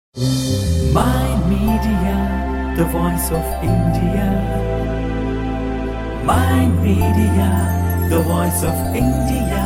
My Media, the voice of India. My Media, the voice of India.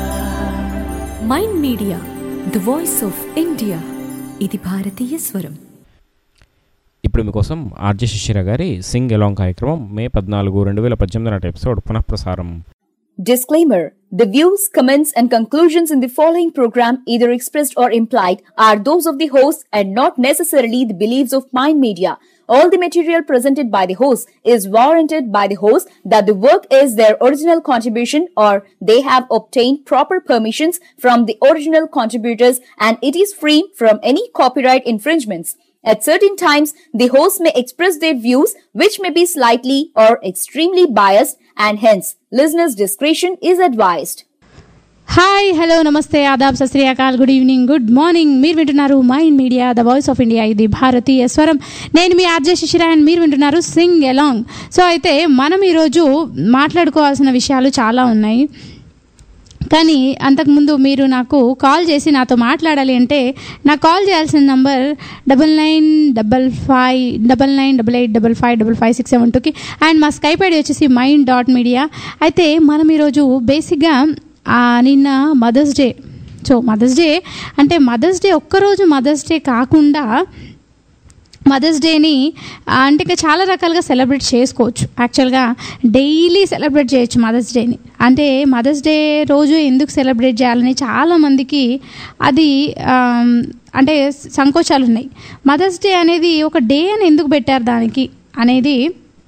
Mind media the voice of India ఇది భారతీయ స్వరం ఇప్పుడు మీకోసం RJ శిశిర గారి సింగ్ ఎలాంగ్ కార్యక్రమం మే పద్నాలుగు రెండు వేల పద్దెనిమిది నాటి ఎపిసోడ్ పునఃప్రసారం Disclaimer The views, comments, and conclusions in the following program, either expressed or implied, are those of the host and not necessarily the beliefs of Mind Media. All the material presented by the host is warranted by the host that the work is their original contribution or they have obtained proper permissions from the original contributors and it is free from any copyright infringements. At certain times, the host may express their views which may be slightly or extremely biased and hence listeners' discretion is advised. Hi hello నమస్తే ఆదాబ్ సత్ శ్రీ అకాల్ good evening good morning మీరు వింటున్నారు mind media the voice of India ఇది భారతీయ స్వరం నేను మీ ఆర్జే శిశిర అండ్ మీరు వింటున్నారు సింగ్ ఎలాంగ్ సో అయితే మనం ఈరోజు మాట్లాడుకోవాల్సిన విషయాలు చాలా ఉన్నాయి కానీ అంతకుముందు మీరు నాకు కాల్ చేసి నాతో మాట్లాడాలి అంటే నాకు కాల్ చేయాల్సిన number double nine double five double nine double eight double five double five six seven టూకి అండ్ మా స్కైప్ ఐడి వచ్చేసి మైండ్ డాట్ మీడియా అయితే మనం ఈరోజు బేసిక్గా ఆ, నిన్న mother's day so mother's day అంటే మదర్స్ డే ఒక్కరోజు మదర్స్ డే కాకుండా మదర్స్ డేని ఆ, అంటే ఇంకా చాలా రకాలుగా సెలబ్రేట్ చేసుకోవచ్చు యాక్చువల్గా డైలీ సెలబ్రేట్ చేయొచ్చు మదర్స్ డేని అంటే మదర్స్ డే రోజు ఎందుకు సెలబ్రేట్ చేయాలని చాలామందికి అది ఆమ్, అంటే సంకోచాలు ఉన్నాయి మదర్స్ డే అనేది ఒక డే అని ఎందుకు పెట్టారు దానికి అనేది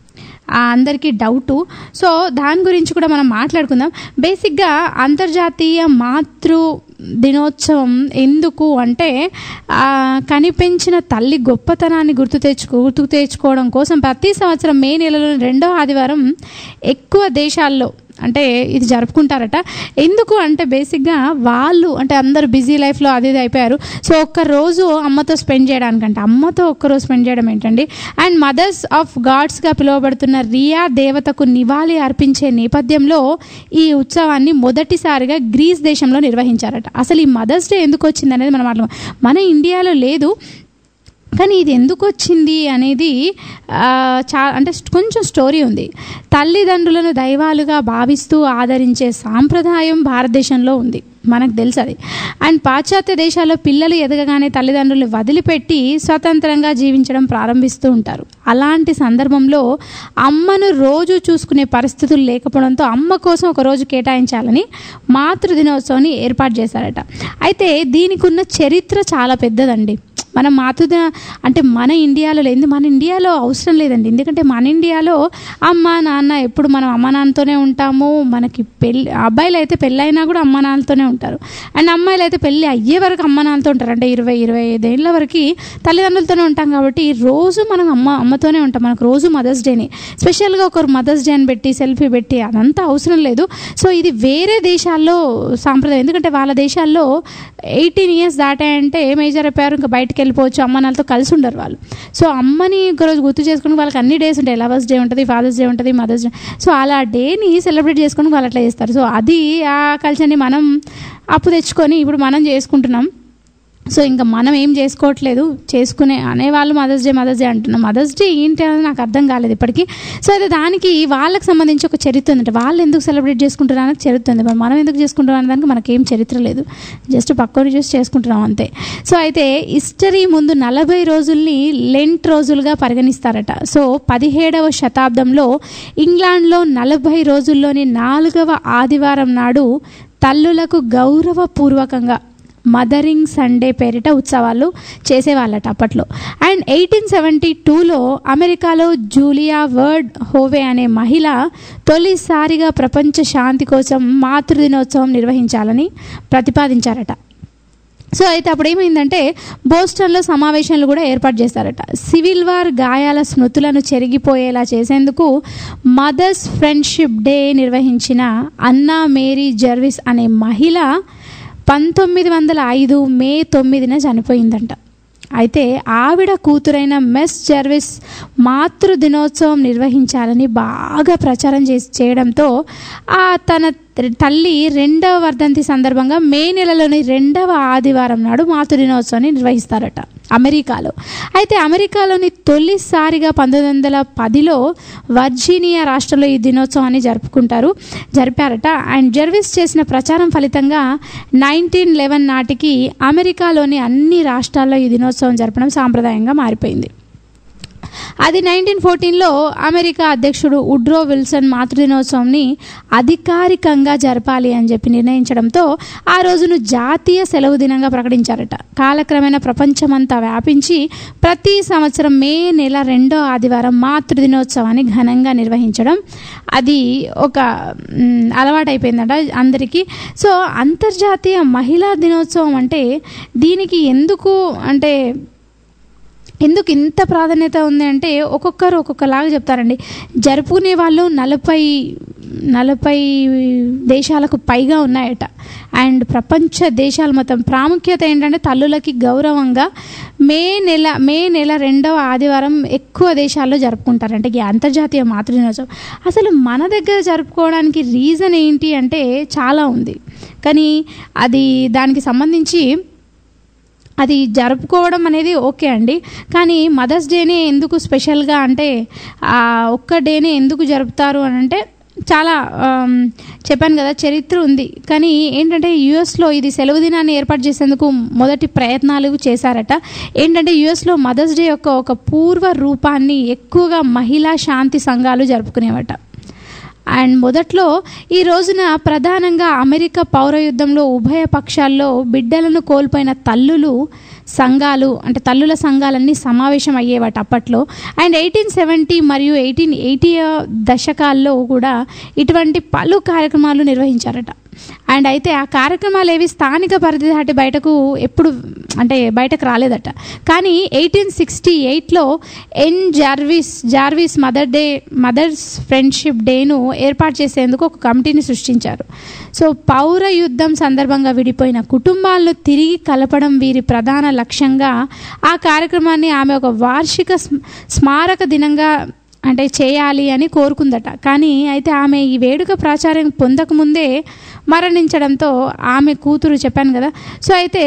ఆ, అందరికీ డౌటు సో దాని గురించి కూడా మనం మాట్లాడుకుందాం బేసిక్గా అంతర్జాతీయ మాతృ దినోత్సవం ఎందుకు అంటే ఆ, కనిపించిన తల్లి గొప్పతనాన్ని గుర్తు తెచ్చుకో గుర్తు తెచ్చుకోవడం కోసం ప్రతి సంవత్సరం మే నెలలో రెండో ఆదివారం ఎక్కువ దేశాల్లో అంటే ఇది జరుపుకుంటారట ఎందుకు అంటే బేసిక్గా వాళ్ళు అంటే అందరు బిజీ లైఫ్లో అది ఇది అయిపోయారు సో ఒక్క రోజు అమ్మతో స్పెండ్ చేయడానికంటే అమ్మతో ఒక్కరోజు స్పెండ్ చేయడం ఏంటండి అండ్ మదర్స్ ఆఫ్ గాడ్స్గా పిలువబడుతున్న రియా దేవతకు నివాళి అర్పించే నేపథ్యంలో ఈ ఉత్సవాన్ని మొదటిసారిగా గ్రీస్ దేశంలో నిర్వహించారట అసలు ఈ మదర్స్ డే ఎందుకు వచ్చింది అనేది మనం మాట్లాడు మన ఇండియాలో లేదు కానీ ఇది ఎందుకు వచ్చింది అనేది ఆ, చా అంటే కొంచెం స్టోరీ ఉంది తల్లిదండ్రులను దైవాలుగా భావిస్తూ ఆదరించే సాంప్రదాయం భారతదేశంలో ఉంది మనకు తెలుసు అది అండ్ పాశ్చాత్య దేశాల్లో పిల్లలు ఎదగగానే తల్లిదండ్రులు వదిలిపెట్టి స్వతంత్రంగా జీవించడం ప్రారంభిస్తూ ఉంటారు అలాంటి సందర్భంలో అమ్మను రోజు చూసుకునే పరిస్థితులు లేకపోవడంతో అమ్మ కోసం ఒక రోజు కేటాయించాలని మాతృ దినోత్సవాన్ని ఏర్పాటు చేశారట అయితే దీనికి ఉన్న చరిత్ర చాలా పెద్దదండి మన మాతృద అంటే మన ఇండియాలో లేదు మన ఇండియాలో అవసరం లేదండి ఎందుకంటే మన ఇండియాలో అమ్మ నాన్న ఎప్పుడు మనం అమ్మ నాన్నతోనే ఉంటాము మనకి పెళ్ళి అబ్బాయిలు అయితే పెళ్ళైనా కూడా అమ్మ నాన్నతోనే ఉంటారు అండ్ అమ్మాయిలు అయితే పెళ్ళి అయ్యే వరకు అమ్మ నాన్నతో ఉంటారు అంటే ఇరవై ఇరవై ఐదేళ్ళ వరకు తల్లిదండ్రులతోనే ఉంటాం కాబట్టి రోజు మనం అమ్మ అమ్మతోనే ఉంటాం మనకు రోజు మదర్స్ డేని స్పెషల్గా ఒకరు మదర్స్ డే అని పెట్టి సెల్ఫీ పెట్టి అదంతా అవసరం లేదు సో ఇది వేరే దేశాల్లో సాంప్రదాయం ఎందుకంటే వాళ్ళ దేశాల్లో ఎయిటీన్ ఇయర్స్ దాటాయంటే ఏ మేజర్ అయిపోయారు ఇంకా బయటకు వెళ్ళిపోవచ్చు అమ్మ నాన్నతో కలిసి ఉండరు వాళ్ళు సో అమ్మని ఒకరోజు గుర్తు చేసుకుని వాళ్ళకి అన్ని డేస్ ఉంటాయి లవర్స్ డే ఉంటుంది ఫాదర్స్ డే ఉంటుంది మదర్స్ డే సో అలా డేని సెలబ్రేట్ చేసుకుని వాళ్ళు అట్లా చేస్తారు సో అది ఆ కల్చర్ని మనం అప్పు తెచ్చుకొని ఇప్పుడు మనం చేసుకుంటున్నాం సో ఇంకా మనం ఏం చేసుకోవట్లేదు చేసుకునే అనేవాళ్ళు మదర్స్ డే మదర్స్ డే అంటున్నాం మదర్స్ డే ఏంటి అనేది నాకు అర్థం కాలేదు ఇప్పటికీ సో అయితే దానికి వాళ్ళకి సంబంధించి ఒక చరిత్ర ఉందంటే వాళ్ళు ఎందుకు సెలబ్రేట్ చేసుకుంటున్నారు అనేది చరిత్ర ఉంది మరి మనం ఎందుకు చేసుకుంటున్నాం అనే దానికి మనకేం చరిత్ర లేదు జస్ట్ పక్కన చూసి చేసుకుంటున్నాం అంతే సో అయితే హిస్టరీ ముందు నలభై రోజుల్ని లెంట్ రోజులుగా పరిగణిస్తారట సో పదిహేడవ శతాబ్దంలో ఇంగ్లాండ్లో నలభై రోజుల్లోని నాలుగవ ఆదివారం నాడు తల్లులకు గౌరవపూర్వకంగా మదరింగ్ సండే పేరిట ఉత్సవాలు చేసేవాళ్ళట అప్పట్లో అండ్ ఎయిటీన్ సెవెంటీ టూలో అమెరికాలో జూలియా వర్డ్ హోవే అనే మహిళ తొలిసారిగా ప్రపంచ శాంతి కోసం మాతృదినోత్సవం నిర్వహించాలని ప్రతిపాదించారట సో అయితే అప్పుడు ఏమైందంటే బోస్టన్లో సమావేశాలు కూడా ఏర్పాటు చేశారట సివిల్ వార్ గాయాల స్మృతులను చెరిగిపోయేలా చేసేందుకు మదర్స్ ఫ్రెండ్షిప్ డే నిర్వహించిన అన్నా మేరీ జర్విస్ అనే మహిళ పంతొమ్మిది వందల ఐదు మే తొమ్మిదిన చనిపోయిందంట అయితే ఆవిడ కూతురైన మెస్ జర్విస్ మాతృ దినోత్సవం నిర్వహించాలని బాగా ప్రచారం చేసి చేయడంతో ఆ తన తల్లి రెండవ వర్ధంతి సందర్భంగా మే నెలలోని రెండవ ఆదివారం నాడు మాతృ దినోత్సవాన్ని నిర్వహిస్తారట అమెరికాలో అయితే అమెరికాలోని తొలిసారిగా పంతొమ్మిది వందల పదిలో వర్జీనియా రాష్ట్రంలో ఈ దినోత్సవాన్ని జరుపుకుంటారు జరిపారట అండ్ జర్విస్ చేసిన ప్రచారం ఫలితంగా నైన్టీన్ లెవెన్ నాటికి అమెరికాలోని అన్ని రాష్ట్రాల్లో ఈ దినోత్సవం జరపడం సాంప్రదాయంగా మారిపోయింది అది నైన్టీన్ ఫోర్టీన్లో అమెరికా అధ్యక్షుడు ఉడ్రో విల్సన్ మాతృదినోత్సవంని అధికారికంగా జరపాలి అని చెప్పి నిర్ణయించడంతో ఆ రోజును జాతీయ సెలవు దినంగా ప్రకటించారట కాలక్రమేణా ప్రపంచమంతా వ్యాపించి ప్రతి సంవత్సరం మే నెల రెండో ఆదివారం మాతృదినోత్సవాన్ని ఘనంగా నిర్వహించడం అది ఒక మ్, అలవాటైపోయిందట అందరికీ సో అంతర్జాతీయ మహిళా దినోత్సవం అంటే దీనికి ఎందుకు అంటే ఎందుకు ఇంత ప్రాధాన్యత ఉంది అంటే ఒక్కొక్కరు ఒక్కొక్కలాగా చెప్తారండి జరుపుకునే వాళ్ళు నలభై నలభై దేశాలకు పైగా ఉన్నాయట అండ్ ప్రపంచ దేశాలు మొత్తం ప్రాముఖ్యత ఏంటంటే తల్లులకి గౌరవంగా మే నెల మే నెల రెండవ ఆదివారం ఎక్కువ దేశాల్లో జరుపుకుంటారంటే ఈ అంతర్జాతీయ మాతృదినోత్సవం అసలు మన దగ్గర జరుపుకోవడానికి రీజన్ ఏంటి అంటే చాలా ఉంది కానీ అది దానికి సంబంధించి అది జరుపుకోవడం అనేది ఓకే అండి కానీ మదర్స్ డేనే ఎందుకు స్పెషల్గా అంటే ఆ ఒక్క డేనే ఎందుకు జరుపుతారు అని అంటే చాలా ఆమ్, చెప్పాను కదా చరిత్ర ఉంది కానీ ఏంటంటే యుఎస్లో ఇది సెలవు దినాన్ని ఏర్పాటు చేసేందుకు మొదటి ప్రయత్నాలు చేశారట ఏంటంటే యుఎస్లో మదర్స్ డే యొక్క ఒక పూర్వ రూపాన్ని ఎక్కువగా మహిళా శాంతి సంఘాలు జరుపుకునేవట అండ్ మొదట్లో ఈ రోజున ప్రధానంగా అమెరికా పౌర యుద్ధంలో ఉభయ పక్షాల్లో బిడ్డలను కోల్పోయిన తల్లులు సంఘాలు అంటే తల్లుల సంఘాలన్నీ సమావేశం అయ్యేవాట అప్పట్లో అండ్ ఎయిటీన్ సెవెంటీ మరియు ఎయిటీన్ ఎయిటీ దశకాల్లో కూడా ఇటువంటి పలు కార్యక్రమాలు నిర్వహించారట అండ్ అయితే ఆ కార్యక్రమాలు ఏవి స్థానిక పరిధి దాటి బయటకు ఎప్పుడు అంటే బయటకు రాలేదట కానీ ఎయిటీన్ సిక్స్టీ ఎయిట్లో Ann Jarvis Jarvis mother day mother's friendship డేను ఏర్పాటు చేసేందుకు ఒక కమిటీని సృష్టించారు సో పౌర యుద్ధం సందర్భంగా విడిపోయిన కుటుంబాలను తిరిగి కలపడం వీరి ప్రధాన లక్ష్యంగా ఆ కార్యక్రమాన్ని ఆమె ఒక వార్షిక స్మ- స్మారక దినంగా అంటే చేయాలి అని కోరుకుందట కానీ అయితే ఆమె ఈ వేడుక ప్రాచార్యం పొందకముందే మరణించడంతో ఆమె కూతురు చెప్పాను కదా సో అయితే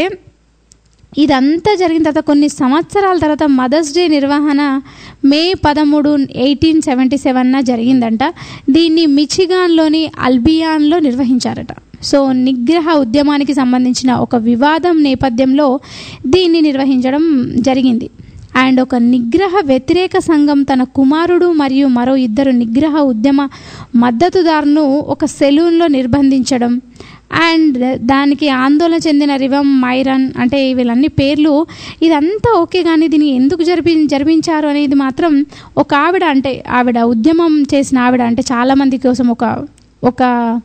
ఇదంతా జరిగిన తర్వాత కొన్ని సంవత్సరాల తర్వాత మదర్స్ డే నిర్వహణ మే పదమూడు ఎయిటీన్ సెవెంటీ సెవెన్న జరిగిందంట దీన్ని మిచిగాన్లోని అల్బియాన్లో నిర్వహించారట సో నిగ్రహ ఉద్యమానికి సంబంధించిన ఒక వివాదం నేపథ్యంలో దీన్ని నిర్వహించడం జరిగింది అండ్ ఒక నిగ్రహ వ్యతిరేక సంఘం తన కుమారుడు మరియు మరో ఇద్దరు నిగ్రహ ఉద్యమ మద్దతుదారును ఒక సెలూన్లో నిర్బంధించడం అండ్ దానికి ఆందోళన చెందిన రివం మైరన్ అంటే వీళ్ళన్ని పేర్లు ఇదంతా ఓకే కానీ దీన్ని ఎందుకు జరిపి జరిపించారు అనేది మాత్రం ఒక ఆవిడ అంటే ఆవిడ ఉద్యమం చేసిన ఆవిడ అంటే చాలామంది కోసం ఒక ఒక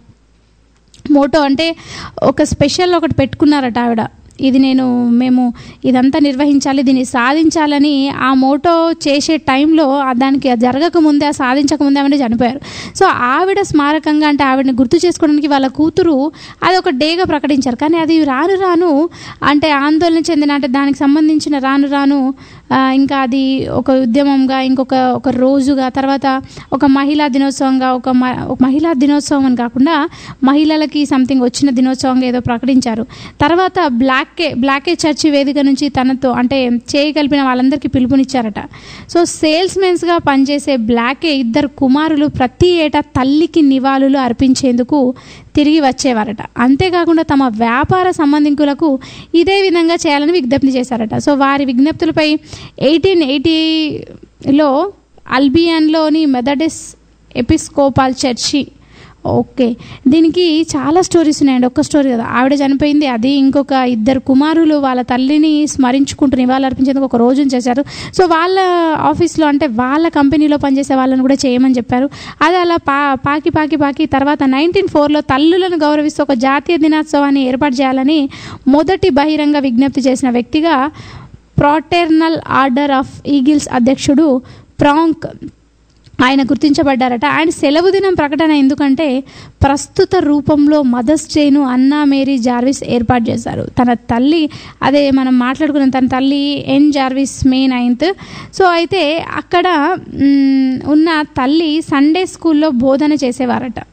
మోటో అంటే ఒక స్పెషల్ ఒకటి పెట్టుకున్నారట ఆవిడ ఇది నేను మేము ఇదంతా నిర్వహించాలి దీన్ని సాధించాలని ఆ మోటో చేసే టైంలో ఆ దానికి అది జరగకముందే ఆ సాధించకముందే ఆమె చనిపోయారు సో ఆవిడ స్మారకంగా అంటే ఆవిడని గుర్తు చేసుకోవడానికి వాళ్ళ కూతురు అది ఒక డేగా ప్రకటించారు కానీ అది రాను రాను అంటే ఆందోళన చెందిన అంటే దానికి సంబంధించిన రాను రాను ఆ, ఇంకా అది ఒక ఉద్యమంగా ఇంకొక ఒక రోజుగా తర్వాత ఒక మహిళా దినోత్సవంగా ఒక మ- ఒక మహిళా దినోత్సవం అని కాకుండా మహిళలకి సంథింగ్ వచ్చిన దినోత్సవంగా ఏదో ప్రకటించారు తర్వాత బ్లాకే బ్లాకే చర్చి వేదిక నుంచి తనతో అంటే చేయగలిపిన వాళ్ళందరికీ పిలుపునిచ్చారట సో సేల్స్ మెన్స్గా పనిచేసే బ్లాకే ఇద్దరు కుమారులు ప్రతి ఏటా తల్లికి నివాళులు అర్పించేందుకు తిరిగి వచ్చేవారట అంతేకాకుండా తమ వ్యాపార సంబంధికులకు ఇదే విధంగా చేయాలని విజ్ఞప్తి చేశారట సో వారి విజ్ఞప్తులపై ఎయిటీన్ ఎయిటీలో అల్బియన్లోని మెథడిస్ ఎపిస్కోపాల్ చర్చి ఓకే దీనికి చాలా స్టోరీస్ ఉన్నాయండి ఒక్క స్టోరీ కదా ఆవిడ చనిపోయింది అది ఇంకొక ఇద్దరు కుమారులు వాళ్ళ తల్లిని స్మరించుకుంటూ నివాళులర్పించేందుకు ఒక రోజును చేశారు సో వాళ్ళ ఆఫీస్లో అంటే వాళ్ళ కంపెనీలో పనిచేసే వాళ్ళని కూడా చేయమని చెప్పారు అది అలా పా పాకి పాకి పాకి తర్వాత నైన్టీన్ ఫోర్లో తల్లులను గౌరవిస్తూ ఒక జాతీయ దినోత్సవాన్ని ఏర్పాటు చేయాలని మొదటి బహిరంగ విజ్ఞప్తి చేసిన వ్యక్తిగా ప్రాటెర్నల్ ఆర్డర్ ఆఫ్ ఈగిల్స్ అధ్యక్షుడు ప్రాంక్ ఆయన గుర్తించబడ్డారట ఆయన సెలవు దినం ప్రకటన ఎందుకంటే ప్రస్తుత రూపంలో మదర్స్ డేను అన్నా మేరీ జార్విస్ ఏర్పాటు చేశారు తన తల్లి అదే మనం మాట్లాడుకున్న తన తల్లి Ann Jarvis May ninth so అయితే అక్కడ మ్, ఉన్న తల్లి సండే స్కూల్లో బోధన చేసేవారట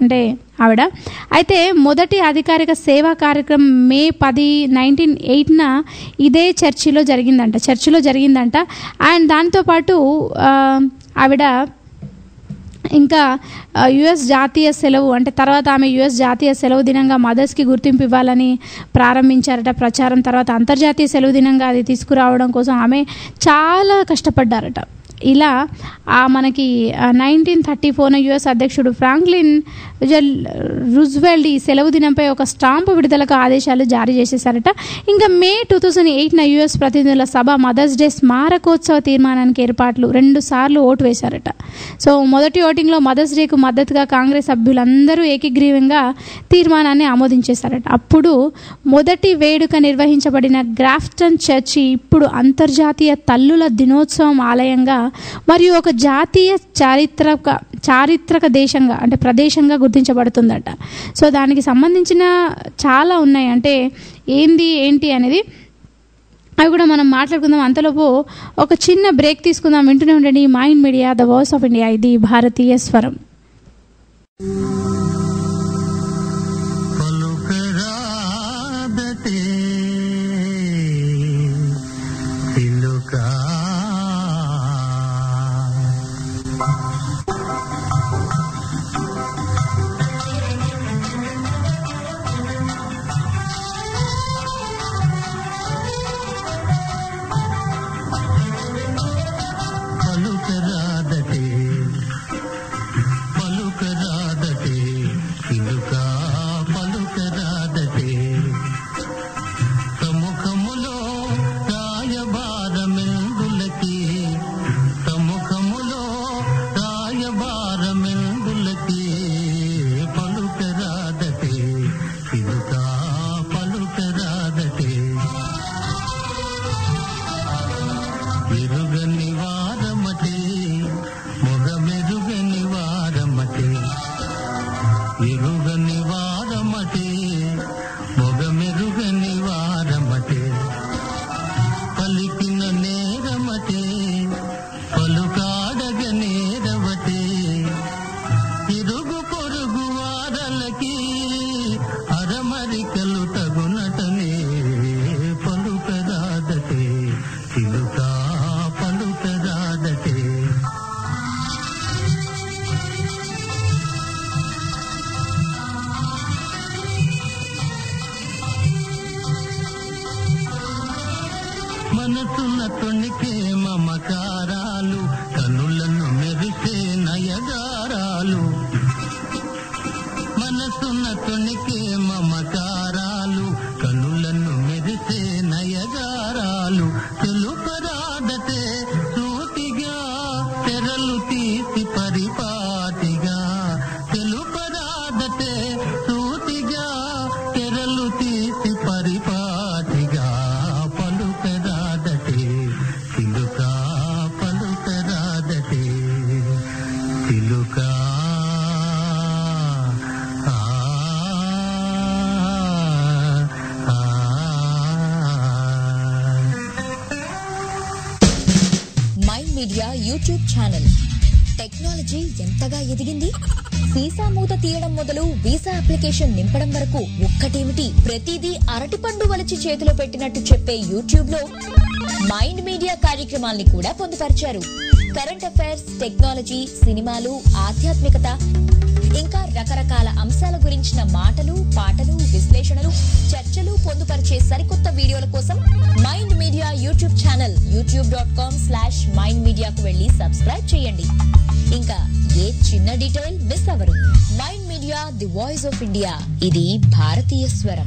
అంటే ఆవిడ అయితే మొదటి అధికారిక సేవా కార్యక్రమం మే పది నైన్టీన్ ఎయిట్న ఇదే చర్చిలో జరిగిందంట చర్చిలో జరిగిందంట అండ్ దాంతోపాటు ఆ, ఆవిడ ఇంకా యుఎస్ జాతీయ సెలవు అంటే తర్వాత ఆమె యుఎస్ జాతీయ సెలవు దినంగా మదర్స్కి గుర్తింపు ఇవ్వాలని ప్రారంభించారట ప్రచారం తర్వాత అంతర్జాతీయ సెలవు దినంగా అది తీసుకురావడం కోసం ఆమె చాలా కష్టపడ్డారట ఇలా ఆ మనకి నైన్టీన్ థర్టీ ఫోర్న యుఎస్ అధ్యక్షుడు ఫ్రాంక్లిన్ జల్ రుజ్వెల్డ్ ఈ సెలవు దినంపై ఒక స్టాంపు విడుదలకు ఆదేశాలు జారీ చేసేశారట ఇంకా మే టూ థౌజండ్ ఎయిట్న యుఎస్ ప్రతినిధుల సభ మదర్స్ డే స్మారకోత్సవ తీర్మానానికి ఏర్పాట్లు రెండు సార్లు ఓటు వేశారట సో మొదటి ఓటింగ్లో మదర్స్ డేకు మద్దతుగా కాంగ్రెస్ సభ్యులందరూ ఏకగ్రీవంగా తీర్మానాన్ని ఆమోదించేశారట అప్పుడు మొదటి వేడుక నిర్వహించబడిన గ్రాఫ్టన్ చర్చి ఇప్పుడు అంతర్జాతీయ తల్లుల దినోత్సవం ఆలయంగా మరియు ఒక జాతీయ చారిత్రక చారిత్రక దేశంగా అంటే ప్రదేశంగా గుర్తించబడుతుందట సో దానికి సంబంధించిన చాలా ఉన్నాయి అంటే ఏంది ఏంటి అనేది అవి కూడా మనం మాట్లాడుకుందాం అంతలోపు ఒక చిన్న బ్రేక్ తీసుకుందాం వింటూనే ఉండండి mind media the voice of India ఇది భారతీయ స్వరం పలుకరాదటే పిలుక పలుకరాదటే పలుకరాదటే పిలుక పలుకరాదటే సముఖములో రాయబారమెందులకి సముఖములో రాయబారమెందులకి పలుకరాదటే పిలుక పలుకరాదటే ఎరుగని వారమటే మొగమెరుగని వారమటే ఎరుగని వారమటే మొగమెరుగని వారమటే పలికిన నేరమటే పలుకాడగ నేరవటే ఇరుగు పొరుగు వారలకి అరమరికలు తగునటనే పలుకరాదటే పిలుక పలుకరాదటే మనసున తొణికే మమకారాలు కనులను మెరిసే నయగారాలు మనసున తొణికే మమకారాలు కనులను మెరిసే నయగారాలు తెలుపరాదటే సూటిగా తెరలు తీసి పరిపాటిగా తెలుపరాదటే సూటిగా తెరలు తీసి పరిపాటిగా పలుకరాదటే పిలుక పలుకరాదటే పిలుక ఆ, ఆ, mind media YouTube channel technology ఎంతగా ఎదిగింది వీసా మూత తీయడం మొదలు వీసా అప్లికేషన్ నింపడం వరకు ఒక్కటేమిటి ప్రతిదీ అరటిపండు వలిచి చేతిలో పెట్టినట్టు చెప్పే యూట్యూబ్ లో మైండ్ మీడియా కార్యక్రమాల్ని కూడా పొందుపరిచారు కరెంట్ అఫైర్స్ టెక్నాలజీ సినిమాలు ఆధ్యాత్మికత ఇంకా రకరకాల అంశాల గురించిన మాటలు పాటలు విశ్లేషణలు చర్చలు పొందుపరిచే సరికొత్త వీడియోల కోసం mind media YouTube channel YouTube dot com slash mind మీడియాకు వెళ్లి సబ్స్క్రైబ్ చేయండి ఇంకా ఏ చిన్న డీటెయిల్ మిస్ అవ్వరు mind media the voice of India ఇది భారతీయ స్వరం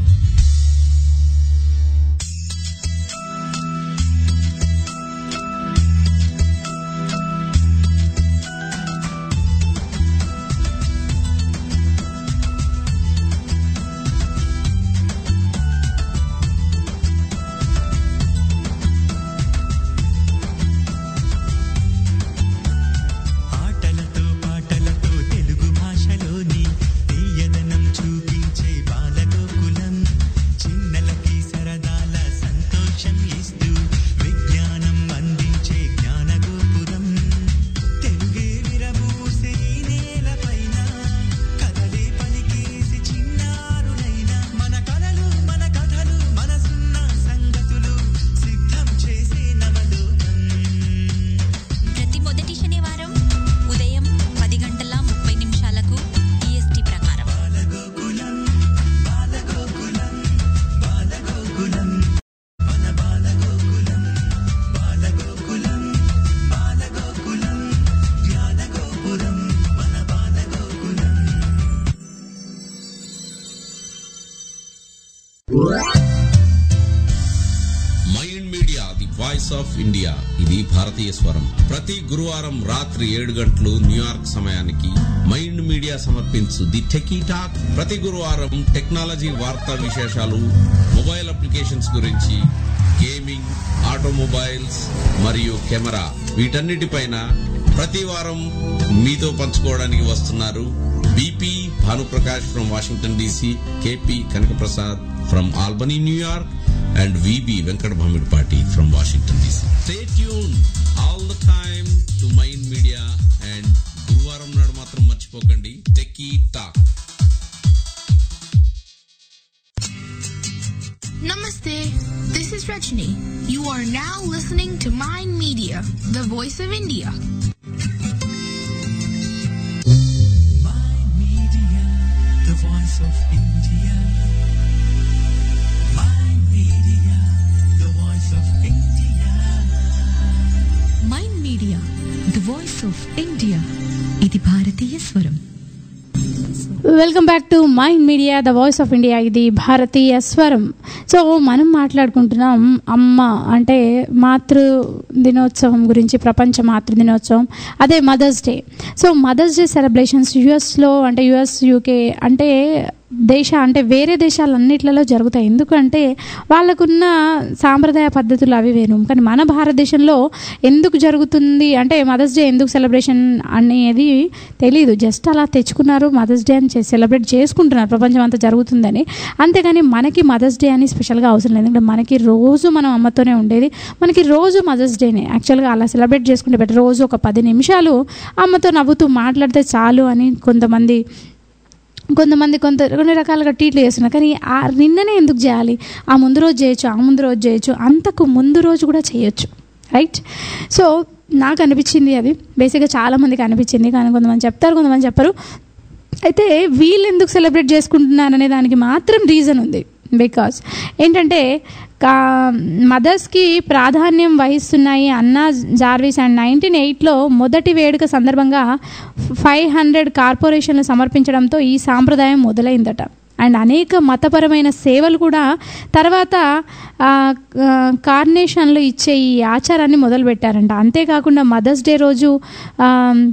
ఆటలతో పాటలతో తెలుగు భాషలోని తీయదనం చూపించే Balagokulam mind media the voice of India ఇది భారతీయ స్వరం ప్రతి గురువారం రాత్రి ఏడు గంటలు న్యూయార్క్ సమయానికి మైండ్ మీడియా సమర్పించు ది టెకీ టాక్ ప్రతి గురువారం టెక్నాలజీ వార్తా విశేషాలు మొబైల్ అప్లికేషన్స్ గురించి గేమింగ్ ఆటోమొబైల్స్ మరియు కెమెరా వీటన్నిటిపైన ప్రతి వారం మీతో పంచుకోవడానికి వస్తున్నారు BP Bhanuprakash from Washington DC KP Kanakaprasad from Albany New York and VB Venkat Bhamidpati from Washington DC. Stay tuned all the time to Mind Media and గురువారం నాడు మాత్రం మర్చిపోకండి techie talk Namaste. This is Rajni. You are now listening to Mind Media, the voice of India. Mind Media, the voice of India. Mind Media, the voice of India. Mind media the voice of India ఇది భారతీయ స్వరం welcome back to mind media the voice of India ఇది భారతీయ స్వరం so మనం మాట్లాడుకుంటున్నాం అమ్మ అంటే మాతృ దినోత్సవం గురించి ప్రపంచ మాతృ దినోత్సవం అదే mother's day so mother's day celebrations యుఎస్లో అంటే యుఎస్ యూకే అంటే దేశ అంటే వేరే దేశాలన్నిట్లలో జరుగుతాయి ఎందుకంటే వాళ్ళకున్న సాంప్రదాయ పద్ధతులు అవి వేరు కానీ మన భారతదేశంలో ఎందుకు జరుగుతుంది అంటే మదర్స్ డే ఎందుకు సెలబ్రేషన్ అనేది తెలియదు జస్ట్ అలా తెచ్చుకున్నారు మదర్స్ డే అని సెలబ్రేట్ చేసుకుంటున్నారు ప్రపంచం అంతా జరుగుతుందని అంతేగాని మనకి మదర్స్ డే అని స్పెషల్గా అవసరం లేదు ఎందుకంటే మనకి రోజు మనం అమ్మతోనే ఉండేది మనకి రోజు మదర్స్ డేనే యాక్చువల్గా అలా సెలబ్రేట్ చేసుకుంటే బెటర్ రోజు ఒక పది నిమిషాలు అమ్మతో నవ్వుతూ మాట్లాడితే చాలు అని కొంతమంది కొంతమంది కొంత కొన్ని రకాలుగా ట్రీట్లు చేస్తున్నారు కానీ ఆ నిన్ననే ఎందుకు చేయాలి ఆ ముందు రోజు చేయొచ్చు ఆ ముందు రోజు చేయొచ్చు అంతకు ముందు రోజు కూడా చేయొచ్చు రైట్ సో నాకు అనిపించింది అది బేసిక్గా చాలామందికి అనిపించింది కానీ కొంతమంది చెప్తారు కొంతమంది చెప్పరు అయితే వీళ్ళు ఎందుకు సెలబ్రేట్ చేసుకుంటున్నారు అనే దానికి మాత్రం రీజన్ ఉంది బికాస్ ఏంటంటే కా మదర్స్కి ప్రాధాన్యం వహిస్తున్నాయి అన్నా జార్విస్ అండ్ నైన్టీన్ ఎయిట్లో మొదటి వేడుక సందర్భంగా ఫైవ్ హండ్రెడ్ కార్పొరేషన్లు సమర్పించడంతో ఈ సాంప్రదాయం మొదలైందట అండ్ అనేక మతపరమైన సేవలు కూడా తర్వాత ఆ, ఆ, కార్నేషన్లు ఇచ్చే ఈ ఆచారాన్ని మొదలుపెట్టారంట అంతేకాకుండా మదర్స్ డే రోజు ఆ,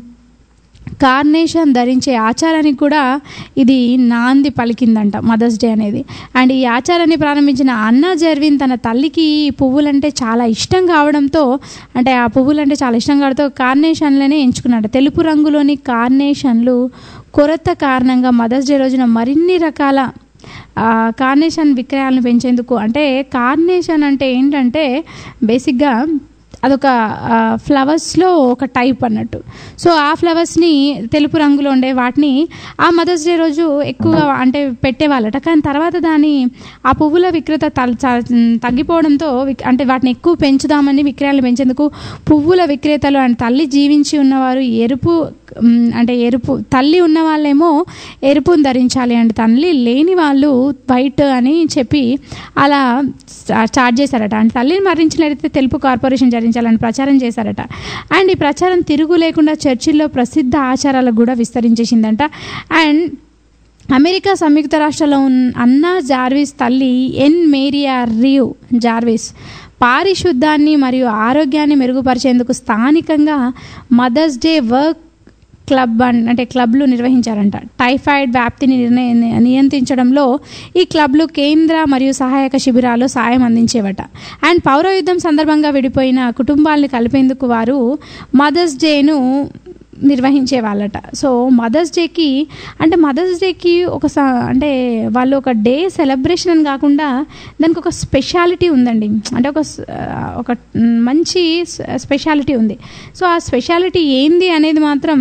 కార్నేషన్ ధరించే ఆచారానికి కూడా ఇది నాంది పలికిందంట మదర్స్ డే అనేది అండ్ ఈ ఆచారాన్ని ప్రారంభించిన అన్నా జర్విన్ తన తల్లికి ఈ పువ్వులంటే చాలా ఇష్టం కావడంతో అంటే ఆ పువ్వులంటే చాలా ఇష్టం కావడంతో కార్నేషన్లనే ఎంచుకున్నాడు తెలుపు రంగులోని కార్నేషన్లు కొరత కారణంగా మదర్స్ డే రోజున మరిన్ని రకాల ఆ, కార్నేషన్ విక్రయాలను పెంచేందుకు అంటే కార్నేషన్ అంటే ఏంటంటే బేసిక్గా అదొక ఆ, ఫ్లవర్స్లో ఒక టైప్ అన్నట్టు సో ఆ ఫ్లవర్స్ని తెలుపు రంగులో ఉండే వాటిని ఆ మదర్స్ డే రోజు ఎక్కువగా అంటే పెట్టేవాళ్ళట కానీ తర్వాత దాని ఆ పువ్వుల విక్రేత తల్- చ- తగ్గిపోవడంతో విక్- అంటే వాటిని ఎక్కువ పెంచుదామని విక్రయాలు పెంచేందుకు పువ్వుల విక్రేతలు అండ్ తల్లి జీవించి ఉన్నవారు ఎరుపు మ్, అంటే ఎరుపు తల్లి ఉన్న వాళ్ళేమో ఎరుపును ధరించాలి అండ్ తల్లి లేని వాళ్ళు వైట్ అని చెప్పి అలా స్టా- స్టార్ట్ చేశారట అండ్ తల్లిని మరణించినట్లయితే తెలుపు కార్పొరేషన్ ధరించాలని ప్రచారం చేశారట అండ్ ఈ ప్రచారం తిరుగు లేకుండా చర్చిల్లో ప్రసిద్ధ ఆచారాలకు కూడా విస్తరించేసిందంట అండ్ అమెరికా సంయుక్త రాష్ట్రాల్లో ఉన్న అన్నా జార్విస్ తల్లి ఎన్ మేరియా రివ్ జార్విస్ పారిశుద్ధాన్ని మరియు ఆరోగ్యాన్ని మెరుగుపరిచేందుకు స్థానికంగా మదర్స్ డే వర్క్ క్లబ్ అన్- అంటే క్లబ్లు నిర్వహించారంట టైఫాయిడ్ వ్యాప్తిని నిర్ణయ నియంత్రించడంలో ఈ క్లబ్లు కేంద్ర మరియు సహాయక శిబిరాలు సాయం అందించేవట అండ్ పౌరయుద్ధం సందర్భంగా విడిపోయిన కుటుంబాలని కలిపేందుకు వారు మదర్స్ డేను నిర్వహించే వాళ్ళట సో మదర్స్ డేకి అంటే మదర్స్ డేకి ఒక స- అంటే వాళ్ళు ఒక డే సెలబ్రేషన్ అని కాకుండా దానికి ఒక స్పెషాలిటీ ఉందండి అంటే ఒక స్- ఒక మంచి స్పెషాలిటీ ఉంది సో ఆ స్పెషాలిటీ ఏంది అనేది మాత్రం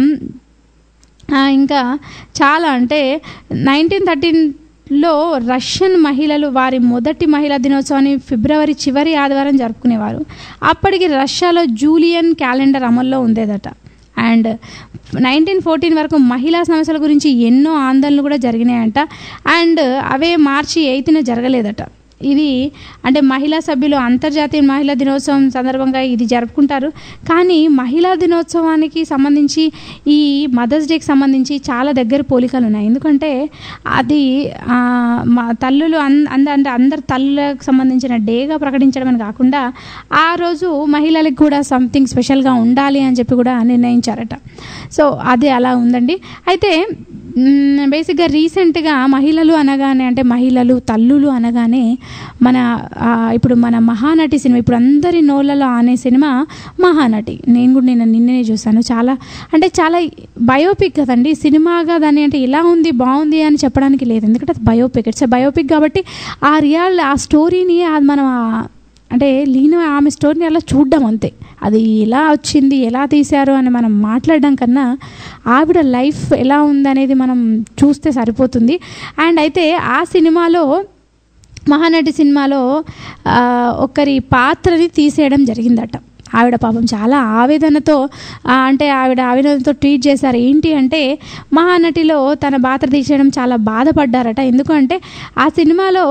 ఆ, ఇంకా చాలా అంటే నైన్టీన్ థర్టీన్లో రష్యన్ మహిళలు వారి మొదటి మహిళా దినోత్సవాన్ని ఫిబ్రవరి చివరి ఆదివారం జరుపుకునేవారు అప్పటికి రష్యాలో జూలియన్ క్యాలెండర్ అమల్లో ఉండేదట అండ్ నైన్టీన్ ఫోర్టీన్ వరకు మహిళా సమస్యల గురించి ఎన్నో ఆందోళనలు కూడా జరిగినాయంట అండ్ అవే మార్చి ఎయిత్న జరగలేదట ఇది అంటే మహిళా సభ్యులు అంతర్జాతీయ మహిళా దినోత్సవం సందర్భంగా ఇది జరుపుకుంటారు కానీ మహిళా దినోత్సవానికి సంబంధించి ఈ మదర్స్ డేకి సంబంధించి చాలా దగ్గర పోలికలు ఉన్నాయి ఎందుకంటే అది ఆ, మా తల్లులు అన్ అంద అంటే అందరు తల్లులకు సంబంధించిన డేగా ప్రకటించడం అని కాకుండా ఆ రోజు మహిళలకు కూడా సంథింగ్ స్పెషల్గా ఉండాలి అని చెప్పి కూడా నిర్ణయించారట సో అది అలా ఉందండి అయితే మ్, బేసిక్గా రీసెంట్గా మహిళలు అనగానే అంటే మహిళలు తల్లులు అనగానే మన ఆ, ఇప్పుడు మన మహానటి సినిమా ఇప్పుడు అందరి నోళ్ళలో ఆనే సినిమా మహానటి నేను కూడా నేను నిన్ననే చూసాను చాలా అంటే చాలా బయోపిక్ కదండి సినిమాగా దాన్ని అంటే ఇలా ఉంది బాగుంది అని చెప్పడానికి లేదు ఎందుకంటే అది బయోపిక్ ఇట్స్ బయోపిక్ కాబట్టి ఆ రియల్ ఆ స్టోరీని అది మనం ఆ- అంటే లీన ఆమె స్టోరీని అలా చూడడం అంతే అది ఎలా వచ్చింది ఎలా తీశారు అని మనం మాట్లాడడం కన్నా ఆవిడ లైఫ్ ఎలా ఉందనేది మనం చూస్తే సరిపోతుంది అండ్ అయితే ఆ సినిమాలో మహానటి సినిమాలో ఆ, ఒకరి పాత్రని తీసేయడం జరిగిందట ఆవిడ పాపం చాలా ఆవేదనతో ఆ, అంటే ఆవిడ ఆవేదనతో ట్వీట్ చేశారు ఏంటి అంటే మహానటిలో తన పాత్ర తీసేయడం చాలా బాధపడ్డారట ఎందుకంటే ఆ సినిమాలో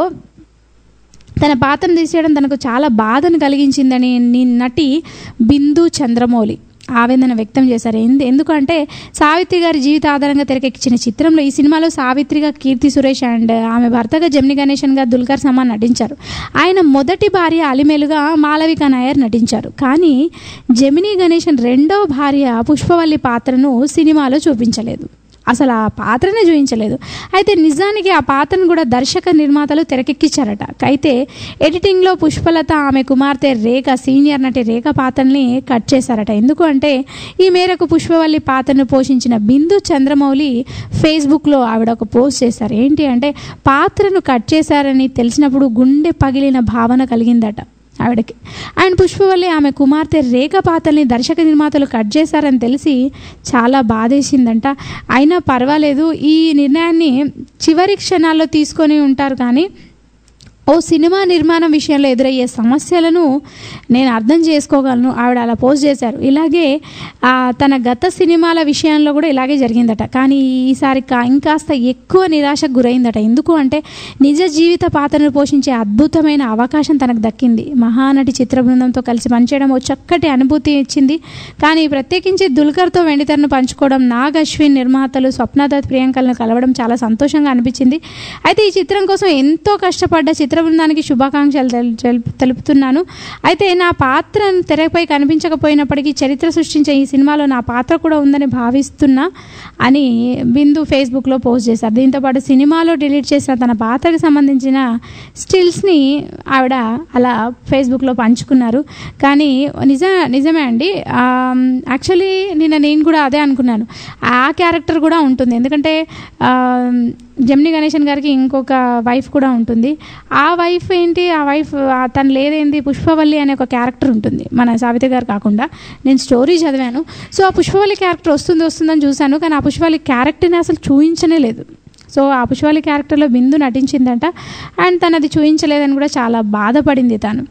తన పాత్రను తీసేయడం తనకు చాలా బాధను కలిగించిందని నీ నటి బిందు చంద్రమౌళి ఆవేదన వ్యక్తం చేశారు ఎందు ఎందుకంటే సావిత్రి గారి జీవిత ఆధారంగా తెరకెక్కించిన చిత్రంలో ఈ సినిమాలో సావిత్రిగా కీర్తి సురేష్ అండ్ ఆమె భర్తగా జమిని గణేశన్గా దుల్కర్ సమాన్ నటించారు ఆయన మొదటి భార్య అలిమేలుగా మాలవిక నాయర్ నటించారు కానీ జమిని గణేశన్ రెండో భార్య పుష్పవల్లి పాత్రను సినిమాలో చూపించలేదు అసలు ఆ పాత్రనే చూపించలేదు అయితే నిజానికి ఆ పాత్రను కూడా దర్శక నిర్మాతలు తెరకెక్కించారట అయితే ఎడిటింగ్లో పుష్పలత ఆమె కుమార్తె రేఖ సీనియర్ నటి రేఖ పాత్రని కట్ చేశారట ఎందుకు అంటే ఈ మేరకు పుష్పవల్లి పాత్రను పోషించిన బిందు చంద్రమౌళి ఫేస్బుక్లో ఆవిడ ఒక పోస్ట్ చేశారు ఏంటి అంటే పాత్రను కట్ చేశారని తెలిసినప్పుడు గుండె పగిలిన భావన కలిగిందట ఆవిడకి అండ్ పుష్పవల్లి ఆమె కుమార్తె రేఖ పాత్రని దర్శక నిర్మాతలు కట్ చేశారని తెలిసి చాలా బాధేసిందంట అయినా పర్వాలేదు ఈ నిర్ణయాన్ని చివరి క్షణాల్లో తీసుకొని ఉంటారు కానీ ఓ సినిమా నిర్మాణం విషయంలో ఎదురయ్యే సమస్యలను నేను అర్థం చేసుకోగలను ఆవిడ అలా పోస్ట్ చేశారు ఇలాగే ఆ, తన గత సినిమాల విషయంలో కూడా ఇలాగే జరిగిందట కానీ ఈసారి కా ఇంకాస్త ఎక్కువ నిరాశకు గురైందట ఎందుకు అంటే నిజ జీవిత పాత్రను పోషించే అద్భుతమైన అవకాశం తనకు దక్కింది మహానటి చిత్ర బృందంతో కలిసి పనిచేయడం ఓ చక్కటి అనుభూతి ఇచ్చింది కానీ ప్రత్యేకించి దుల్కర్తో వెండితెరను పంచుకోవడం నాగ్ అశ్విన్ నిర్మాతలు స్వప్నదత్ ప్రియాంకలను కలవడం చాలా సంతోషంగా అనిపించింది అయితే ఈ చిత్రం కోసం ఎంతో కష్టపడ్డ చిత్ర బృందానికి శుభాకాంక్షలు తెల్- తెల్- తెలుపుతున్నాను అయితే నా పాత్ర తెరపై కనిపించకపోయినప్పటికీ చరిత్ర సృష్టించే ఈ సినిమాలో నా పాత్ర కూడా ఉందని భావిస్తున్నా అని బిందు ఫేస్బుక్లో పోస్ట్ చేశారు దీంతోపాటు సినిమాలో డిలీట్ చేసిన తన పాత్రకు సంబంధించిన స్టిల్స్ని ఆవిడ అలా ఫేస్బుక్లో పంచుకున్నారు కానీ నిజ నిజమే అండి యాక్చువల్లీ నిన్న నేను కూడా అదే అనుకున్నాను ఆ క్యారెక్టర్ కూడా ఉంటుంది ఎందుకంటే ఆ, జమిని గణేశన్ గారికి ఇంకొక వైఫ్ కూడా ఉంటుంది ఆ వైఫ్ ఏంటి ఆ వైఫ్ ఆ తను లేదేంది పుష్పవల్లి అనే ఒక క్యారెక్టర్ ఉంటుంది మన సావిత్రి గారు కాకుండా నేను స్టోరీ చదివాను సో ఆ పుష్పవల్లి క్యారెక్టర్ వస్తుంది వస్తుందని చూశాను కానీ ఆ పుష్పవల్లి క్యారెక్టర్ని అసలు చూపించనే లేదు సో ఆ పుష్పవల్లి క్యారెక్టర్లో బిందు నటించిందంట అండ్ తను అది చూపించలేదని కూడా చాలా బాధపడింది తను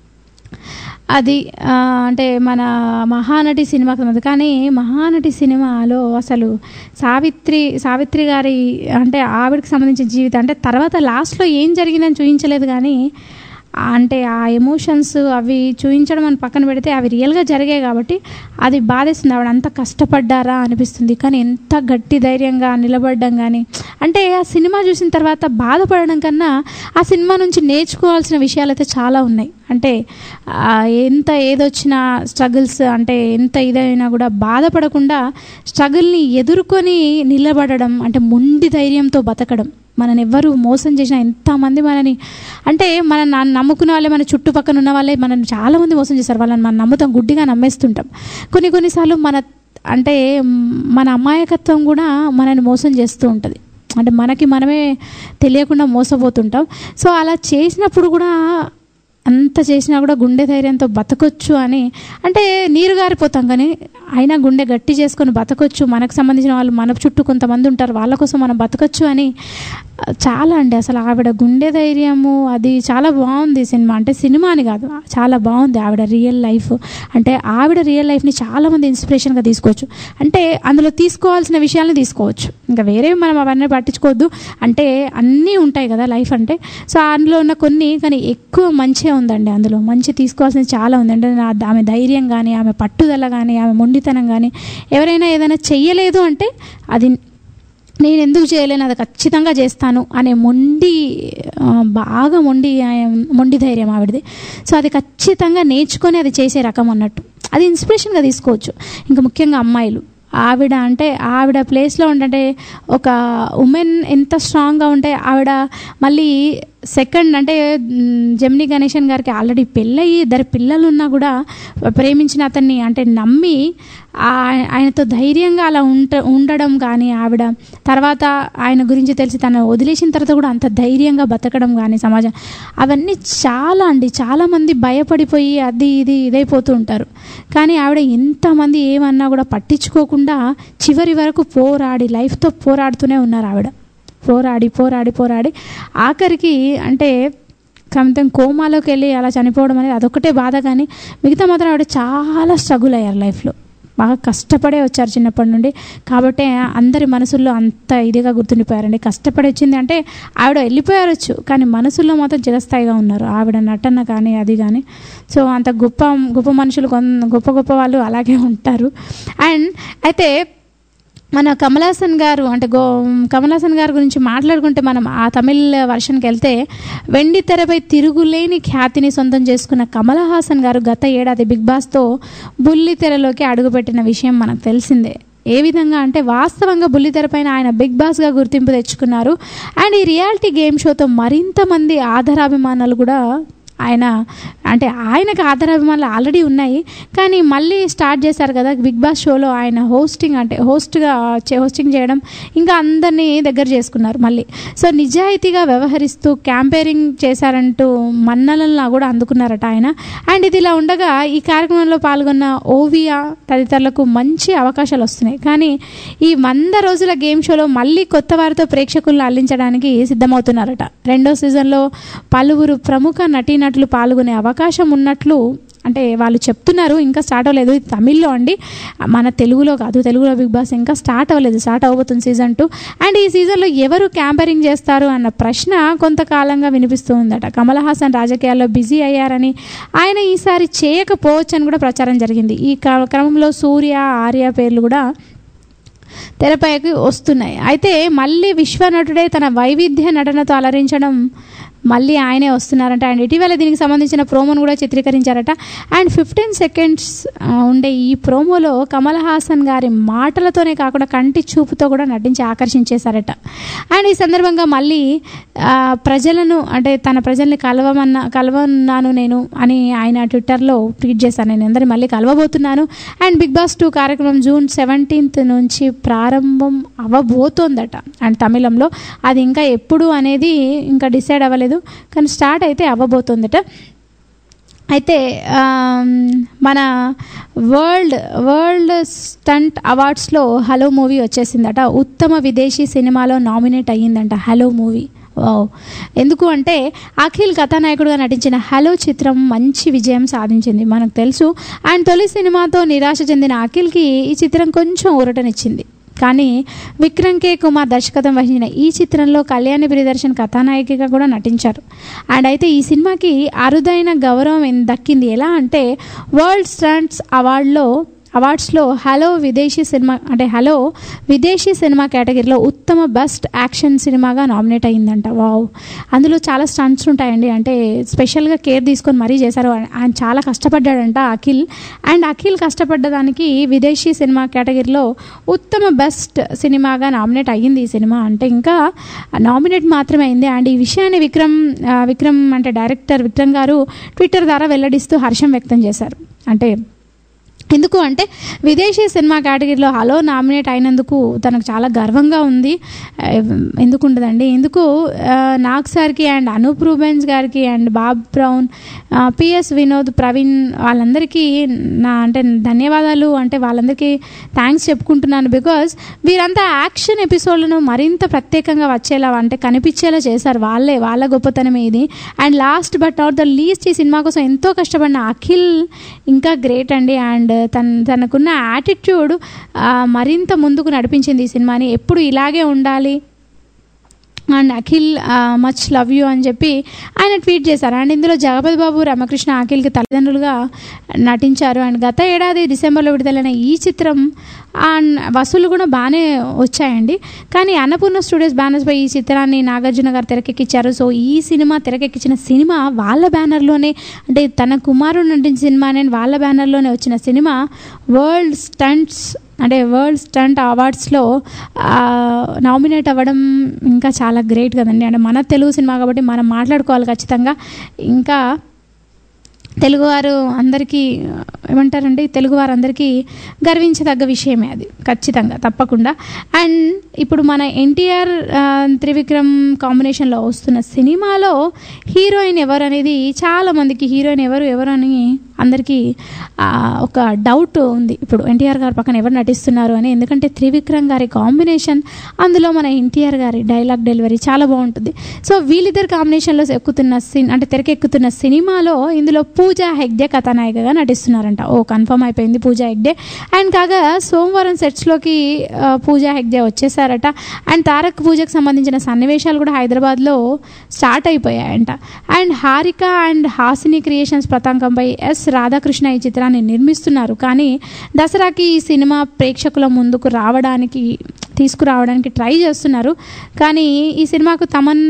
అది ఆ, అంటే మన మహానటి సినిమాకి సంబంధించి కానీ మహానటి సినిమాలో అసలు సావిత్రి సావిత్రి గారి అంటే ఆవిడకి సంబంధించిన జీవితం అంటే తర్వాత లాస్ట్లో ఏం జరిగిందని చూపించలేదు కానీ ఆ అంటే ఆ ఎమోషన్స్ అవి చూపించడం అని పక్కన పెడితే అవి రియల్గా జరిగాయి కాబట్టి అది బాధేస్తుంది ఆవిడ అంత కష్టపడ్డారా అనిపిస్తుంది కానీ ఎంత గట్టి ధైర్యంగా నిలబడడం కానీ అంటే ఆ సినిమా చూసిన తర్వాత బాధపడడం కన్నా ఆ సినిమా నుంచి నేర్చుకోవాల్సిన విషయాలు అయితే చాలా ఉన్నాయి అంటే ఆ, ఎంత ఏదొచ్చినా స్ట్రగుల్స్ అంటే ఎంత ఇదైనా కూడా బాధపడకుండా స్ట్రగుల్ని ఎదుర్కొని నిలబడడం అంటే మొండి ధైర్యంతో బతకడం మనని ఎవ్వరు మోసం చేసినా ఎంతమంది మనని అంటే మన నమ్ముకున్న వాళ్ళే మన చుట్టుపక్కల ఉన్న వాళ్ళే మనల్ని చాలామంది మోసం చేస్తారు వాళ్ళని మనం నమ్ముతాం గుడ్డిగా నమ్మేస్తుంటాం కొన్ని కొన్నిసార్లు మన అంటే మన అమాయకత్వం కూడా మనని మోసం చేస్తూ ఉంటుంది అంటే మనకి మనమే తెలియకుండా మోసపోతుంటాం సో అలా చేసినప్పుడు కూడా అంత చేసినా కూడా గుండె ధైర్యంతో బతకొచ్చు అని అంటే నీరు గారిపోతాం కానీ అయినా గుండె గట్టి చేసుకొని బతకొచ్చు మనకు సంబంధించిన వాళ్ళు మన చుట్టూ కొంతమంది ఉంటారు వాళ్ళ కోసం మనం బతకొచ్చు అని ఆ, చాలా అండి అసలు ఆవిడ గుండె ధైర్యము అది చాలా బాగుంది సినిమా అంటే సినిమా అని కాదు చాలా బాగుంది ఆవిడ రియల్ లైఫ్ అంటే ఆవిడ రియల్ లైఫ్ని చాలామంది ఇన్స్పిరేషన్గా తీసుకోవచ్చు అంటే అందులో తీసుకోవాల్సిన విషయాలను తీసుకోవచ్చు ఇంకా వేరే మనం అవన్నీ పట్టించుకోవద్దు అంటే అన్నీ ఉంటాయి కదా లైఫ్ అంటే సో అందులో ఉన్న కొన్ని కానీ ఎక్కువ మంచిగా ఉందండి అందులో మంచి తీసుకోవాల్సింది చాలా ఉంది అంటే నా- ఆమె ధైర్యం కానీ ఆమె పట్టుదల కానీ ఆమె మొండితనం కానీ ఎవరైనా ఏదైనా చెయ్యలేదు అంటే అది నేను ఎందుకు చేయలేను అది ఖచ్చితంగా చేస్తాను అనే మొండి ఆ, బాగా మొండి ఆ, మొండి ధైర్యం ఆవిడది సో అది ఖచ్చితంగా నేర్చుకొని అది చేసే రకం అన్నట్టు అది ఇన్స్పిరేషన్గా తీసుకోవచ్చు ఇంకా ముఖ్యంగా అమ్మాయిలు ఆవిడ అంటే ఆవిడ ప్లేస్లో ఉంటే ఒక ఉమెన్ ఎంత స్ట్రాంగ్గా ఉంటే ఆవిడ మళ్ళీ సెకండ్ అంటే మ్, జమినీ గణేశన్ గారికి ఆల్రెడీ పెళ్ళయి ఇద్దరు పిల్లలు ఉన్నా కూడా ప్రేమించిన అతన్ని అంటే నమ్మి ఆ- ఆయనతో ధైర్యంగా అలా ఉంట ఉండడం కానీ ఆవిడ తర్వాత ఆయన గురించి తెలిసి తను వదిలేసిన తర్వాత కూడా అంత ధైర్యంగా బతకడం కానీ సమాజం అవన్నీ చాలా అండి చాలామంది భయపడిపోయి అది ఇది ఇదైపోతూ ఉంటారు కానీ ఆవిడ ఎంతమంది ఏమన్నా కూడా పట్టించుకోకుండా చివరి వరకు పోరాడి లైఫ్తో పోరాడుతూనే ఉన్నారు ఆవిడ పోరాడి పోరాడి పోరాడి ఆఖరికి అంటే కమితం కోమాలోకి వెళ్ళి అలా చనిపోవడం అనేది అదొకటే బాధ కానీ మిగతా మాత్రం ఆవిడ చాలా స్ట్రగుల్ అయ్యారు లైఫ్లో బాగా కష్టపడే వచ్చారు చిన్నప్పటి నుండి కాబట్టి అందరి మనసుల్లో అంత ఇదిగా గుర్తుండిపోయారండి కష్టపడి వచ్చింది అంటే ఆవిడ వెళ్ళిపోయారొచ్చు కానీ మనసుల్లో మాత్రం చిరస్థాయిగా ఉన్నారు ఆవిడ నటన కానీ అది కానీ సో అంత గొప్ప గొప్ప మనుషులు కొన్- గొప్ప గొప్ప వాళ్ళు అలాగే ఉంటారు అండ్ అయితే మన కమల్ హాసన్ గారు అంటే గో కమల్ హాసన్ గారి గురించి మాట్లాడుకుంటే మనం ఆ తమిళ్ వర్షన్కి వెళ్తే వెండి తెరపై తిరుగులేని ఖ్యాతిని సొంతం చేసుకున్న కమల్ హాసన్ గారు గత ఏడాది బిగ్ బాస్తో బుల్లి తెరలోకి అడుగుపెట్టిన విషయం మనకు తెలిసిందే ఏ విధంగా అంటే వాస్తవంగా బుల్లితెర పైన ఆయన బిగ్ బాస్గా గుర్తింపు తెచ్చుకున్నారు అండ్ ఈ రియాలిటీ గేమ్ షోతో మరింత మంది ఆధారాభిమానాలు కూడా ఆయన అంటే ఆయనకు ఆధారాభిమానాలు ఆల్రెడీ ఉన్నాయి కానీ మళ్ళీ స్టార్ట్ చేశారు కదా బిగ్ బాస్ షోలో ఆయన హోస్టింగ్ అంటే హోస్ట్గా హోస్టింగ్ చేయడం ఇంకా అందరినీ దగ్గర చేసుకున్నారు మళ్ళీ సో నిజాయితీగా వ్యవహరిస్తూ క్యాంపేరింగ్ చేశారంటూ మన్నలను కూడా అందుకున్నారట ఆయన అండ్ ఇది ఇలా ఉండగా ఈ కార్యక్రమంలో పాల్గొన్న ఓవియా తదితరులకు మంచి అవకాశాలు వస్తున్నాయి కానీ ఈ వంద రోజుల గేమ్ షోలో మళ్ళీ కొత్త వారితో ప్రేక్షకులను అల్లించడానికి సిద్ధమవుతున్నారట రెండో సీజన్లో పలువురు ప్రముఖ నటీనటులు పాల్గొనే అవకాశం ఉన్నట్లు అంటే వాళ్ళు చెప్తున్నారు ఇంకా స్టార్ట్ అవ్వలేదు ఇది తమిళ్లో అండి మన తెలుగులో కాదు తెలుగులో బిగ్ బాస్ ఇంకా స్టార్ట్ అవ్వలేదు స్టార్ట్ అవ్వబోతుంది సీజన్ టూ అండ్ ఈ సీజన్లో ఎవరు క్యాంపరింగ్ చేస్తారు అన్న ప్రశ్న కొంతకాలంగా వినిపిస్తూ ఉందట కమల్ హాసన్ రాజకీయాల్లో బిజీ అయ్యారని ఆయన ఈసారి చేయకపోవచ్చు అని కూడా ప్రచారం జరిగింది ఈ క్ర- క్రమంలో సూర్య ఆర్య పేర్లు కూడా తెరపైకి వస్తున్నాయి అయితే మళ్ళీ విశ్వనటుడే తన వైవిధ్య నటనతో అలరించడం మళ్ళీ ఆయనే వస్తున్నారంట అండ్ ఇటీవల దీనికి సంబంధించిన ప్రోమోను కూడా చిత్రీకరించారట అండ్ ఫిఫ్టీన్ సెకండ్స్ ఉండే ఈ ప్రోమోలో కమల్ హాసన్ గారి మాటలతోనే కాకుండా కంటి చూపుతో కూడా నటించి ఆకర్షించేశారట అండ్ ఈ సందర్భంగా మళ్ళీ ఆ, ప్రజలను అంటే తన ప్రజల్ని కలవమన్న కలవన్నాను నేను అని ఆయన ట్విట్టర్లో ట్వీట్ చేశాను నేను అందరిని మళ్ళీ కలవబోతున్నాను అండ్ బిగ్ బాస్ టూ కార్యక్రమం జూన్ సెవెంటీన్త్ నుంచి ప్రారంభం అవ్వబోతోందట అండ్ తమిళంలో అది ఇంకా ఎప్పుడు అనేది ఇంకా డిసైడ్ అవ్వలేదు కానీ స్టార్ట్ అయితే అవ్వబోతోందట అయితే ఆమ్, మన వరల్డ్ వరల్డ్ స్టంట్ అవార్డ్స్లో హలో మూవీ వచ్చేసిందట ఉత్తమ విదేశీ సినిమాలో నామినేట్ అయ్యిందంట హలో మూవీ వావ్. ఎందుకు అంటే అఖిల్ కథానాయకుడుగా నటించిన హలో చిత్రం మంచి విజయం సాధించింది మనకు తెలుసు ఆయన తొలి సినిమాతో నిరాశ చెందిన అఖిల్కి ఈ చిత్రం కొంచెం ఊరటనిచ్చింది కానీ విక్రమ్ కే కుమార్ దర్శకత్వం వహించిన ఈ చిత్రంలో కళ్యాణి ప్రియదర్శన్ కథానాయికగా కూడా నటించారు అండ్ అయితే ఈ సినిమాకి అరుదైన గౌరవం ఎన్- దక్కింది ఎలా అంటే వరల్డ్ స్టంట్స్ అవార్డులో అవార్డ్స్లో హలో విదేశీ సినిమా అంటే హలో విదేశీ సినిమా కేటగిరీలో ఉత్తమ బెస్ట్ యాక్షన్ సినిమాగా నామినేట్ అయ్యిందంట వావ్ అందులో చాలా స్టంట్స్ ఉంటాయండి అంటే స్పెషల్గా కేర్ తీసుకొని మరీ చేశారు ఆయన చాలా కష్టపడ్డాడంట అఖిల్ అండ్ అఖిల్ కష్టపడ్డ దానికి విదేశీ సినిమా కేటగిరీలో ఉత్తమ బెస్ట్ సినిమాగా నామినేట్ అయ్యింది ఈ సినిమా అంటే ఇంకా నామినేట్ మాత్రమే అయింది అండ్ ఈ విషయాన్ని విక్రమ్ ఆ, విక్రమ్ అంటే డైరెక్టర్ విక్రమ్ గారు ట్విట్టర్ ద్వారా వెల్లడిస్తూ హర్షం వ్యక్తం చేశారు అంటే ఎందుకు అంటే విదేశీ సినిమా కేటగిరీలో హలో నామినేట్ అయినందుకు తనకు చాలా గర్వంగా ఉంది ఆ, ఎందుకు ఉండదండి ఎందుకు ఆ, నాగ్ సార్కి అండ్ అనూప్ రూబెన్స్ గారికి అండ్ బాబ్ బ్రౌన్ ఆ, పిఎస్ వినోద్ ప్రవీణ్ వాళ్ళందరికీ నా అంటే ధన్యవాదాలు అంటే వాళ్ళందరికీ థ్యాంక్స్ చెప్పుకుంటున్నాను బికాజ్ వీరంతా యాక్షన్ ఎపిసోడ్లను మరింత ప్రత్యేకంగా వచ్చేలా అంటే కనిపించేలా చేశారు వాళ్ళే వాళ్ళ గొప్పతనమే ఇది and last but not the least ఈ సినిమా కోసం ఎంతో కష్టపడిన అఖిల్ ఇంకా గ్రేట్ అండి అండ్ తన తనకున్న యాటిట్యూడ్ మరింత ముందుకు నడిపించింది ఈ సినిమాని ఎప్పుడు ఇలాగే ఉండాలి and Akhil much love you అని చెప్పి ఆయన ట్వీట్ చేశారు అండ్ ఇందులో జగపతి బాబు రామకృష్ణ అఖిల్కి తల్లిదండ్రులుగా నటించారు అండ్ గత ఏడాది డిసెంబర్లో విడుదలైన ఈ చిత్రం అండ్ వసూలు కూడా బాగానే వచ్చాయండి కానీ అన్నపూర్ణ స్టూడియోస్ బ్యానర్స్పై ఈ చిత్రాన్ని నాగార్జున గారు తెరకెక్కించారు సో ఈ సినిమా తెరకెక్కించిన సినిమా వాళ్ళ బ్యానర్లోనే అంటే తన కుమారుడు నటించిన సినిమానే వాళ్ళ బ్యానర్లోనే వచ్చిన సినిమా వరల్డ్ స్టంట్స్ అంటే వరల్డ్ స్టంట్ అవార్డ్స్లో నామినేట్ అవ్వడం ఇంకా చాలా గ్రేట్ కదండి అంటే మన తెలుగు సినిమా కాబట్టి మనం మాట్లాడుకోవాలి ఖచ్చితంగా ఇంకా తెలుగువారు అందరికీ ఏమంటారండి తెలుగువారు అందరికీ గర్వించదగ్గ విషయమే అది ఖచ్చితంగా తప్పకుండా అండ్ ఇప్పుడు మన ఎన్టీఆర్ త్రివిక్రమ్ కాంబినేషన్లో వస్తున్న సినిమాలో హీరోయిన్ ఎవరు అనేది చాలామందికి హీరోయిన్ ఎవరు ఎవరు అని అందరికీ ఆ, ఒక డౌట్ ఉంది ఇప్పుడు ఎన్టీఆర్ గారి పక్కన ఎవరు నటిస్తున్నారు అని ఎందుకంటే త్రివిక్రమ్ గారి కాంబినేషన్ అందులో మన ఎన్టీఆర్ గారి డైలాగ్ డెలివరీ చాలా బాగుంటుంది సో వీళ్ళిద్దరు కాంబినేషన్లో ఎక్కుతున్న సిన్ అంటే తెరకెక్కుతున్న సినిమాలో ఇందులో పూజా హెగ్డే కథానాయికగా నటిస్తున్నారంట ఓ కన్ఫర్మ్ అయిపోయింది పూజా హెగ్డే అండ్ కాగా సోమవారం సెట్స్లోకి ఆ, పూజా హెగ్డే వచ్చేసారట అండ్ తారక్ పూజకు సంబంధించిన సన్నివేశాలు కూడా హైదరాబాద్లో స్టార్ట్ అయిపోయాయంట and Haarika and Haasini creations పతాకంపై ఎస్ రాధాకృష్ణ ఈ చిత్రాన్ని నిర్మిస్తున్నారు కానీ దసరాకి ఈ సినిమా ప్రేక్షకుల ముందుకు రావడానికి తీసుకురావడానికి ట్రై చేస్తున్నారు కానీ ఈ సినిమాకు తమన్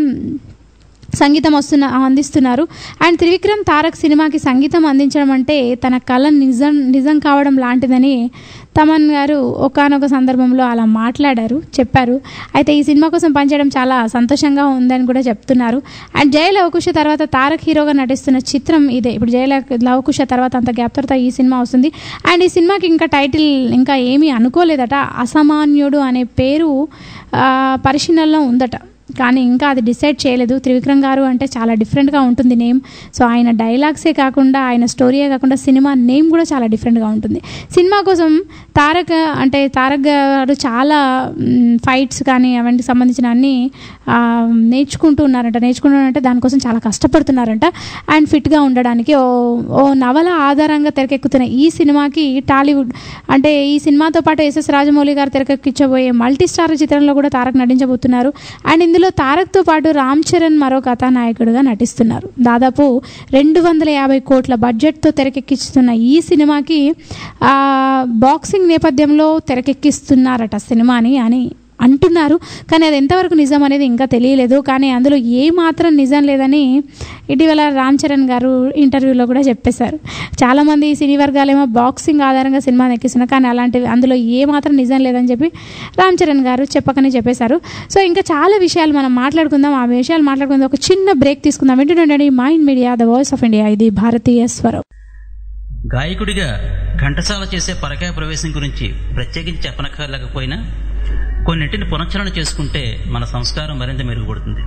సంగీతం వస్తున్న అందిస్తున్నారు అండ్ త్రివిక్రమ్ తారక్ సినిమాకి సంగీతం అందించడం అంటే తన కళ నిజం నిజం కావడం లాంటిదని తమన్ గారు ఒకానొక సందర్భంలో అలా మాట్లాడారు చెప్పారు అయితే ఈ సినిమా కోసం పనిచేయడం చాలా సంతోషంగా ఉందని కూడా చెప్తున్నారు అండ్ జయ లవకుశ తర్వాత తారక్ హీరోగా నటిస్తున్న చిత్రం ఇదే ఇప్పుడు జయ లవ- లవకుశ తర్వాత అంత గ్యాప్ తర్వాత ఈ సినిమా వస్తుంది అండ్ ఈ సినిమాకి ఇంకా టైటిల్ ఇంకా ఏమీ అనుకోలేదట అసామాన్యుడు అనే పేరు ఆ, పరిశీలనలో ఉందట కానీ ఇంకా అది డిసైడ్ చేయలేదు త్రివిక్రమ్ గారు అంటే చాలా డిఫరెంట్గా ఉంటుంది నేమ్ సో ఆయన డైలాగ్సే కాకుండా ఆయన స్టోరీయే కాకుండా సినిమా నేమ్ కూడా చాలా డిఫరెంట్గా ఉంటుంది సినిమా కోసం తారక్ అంటే తారక్ గారు చాలా ఫైట్స్ కానీ అవన్నీ సంబంధించిన అన్ని ఆ, నేర్చుకుంటూ ఉన్నారంట నేర్చుకుంటున్నారంటే దానికోసం చాలా కష్టపడుతున్నారంట అండ్ ఫిట్గా ఉండడానికి ఓ ఓ నవల ఆధారంగా తెరకెక్కుతున్న ఈ సినిమాకి టాలీవుడ్ అంటే ఈ సినిమాతో పాటు ఎస్ఎస్ రాజమౌళి గారు తెరకెక్కించబోయే మల్టీ స్టార్ చిత్రంలో కూడా తారక్ నటించబోతున్నారు అండ్ ఇందులో తారక్తో పాటు రామ్ చరణ్ మరో కథానాయకుడిగా నటిస్తున్నారు దాదాపు రెండు వందల యాభై కోట్ల బడ్జెట్తో తెరకెక్కిస్తున్న ఈ సినిమాకి ఆ, బాక్సింగ్ నేపథ్యంలో తెరకెక్కిస్తున్నారట సినిమాని అని అంటున్నారు కానీ అది ఎంతవరకు నిజం అనేది ఇంకా తెలియలేదు కానీ అందులో ఏ మాత్రం నిజం లేదని ఇటీవల రామ్ చరణ్ గారు ఇంటర్వ్యూలో కూడా చెప్పేశారు చాలామంది ఈ సినీ వర్గాలేమో బాక్సింగ్ ఆధారంగా సినిమా ఎక్కిస్తున్నారు కానీ అలాంటివి అందులో ఏ మాత్రం నిజం లేదని చెప్పి రామ్ చరణ్ గారు చెప్పకనే చెప్పేశారు సో ఇంకా చాలా విషయాలు మనం మాట్లాడుకుందాం ఆ విషయాలు మాట్లాడుకుందాం ఒక చిన్న బ్రేక్ తీసుకుందాం ఏంటంటే mind media the voice of India ఇది భారతీయ స్వరం గాయకుడిగా ఘంటసాల చేసే పరకాయ ప్రవేశం గురించి ప్రత్యేకించి చెప్పనక్కర్లేకపోయినా కొన్నింటిని పునశ్చరణ చేసుకుంటే మన సంస్కారం మరింత మెరుగుపడుతుంది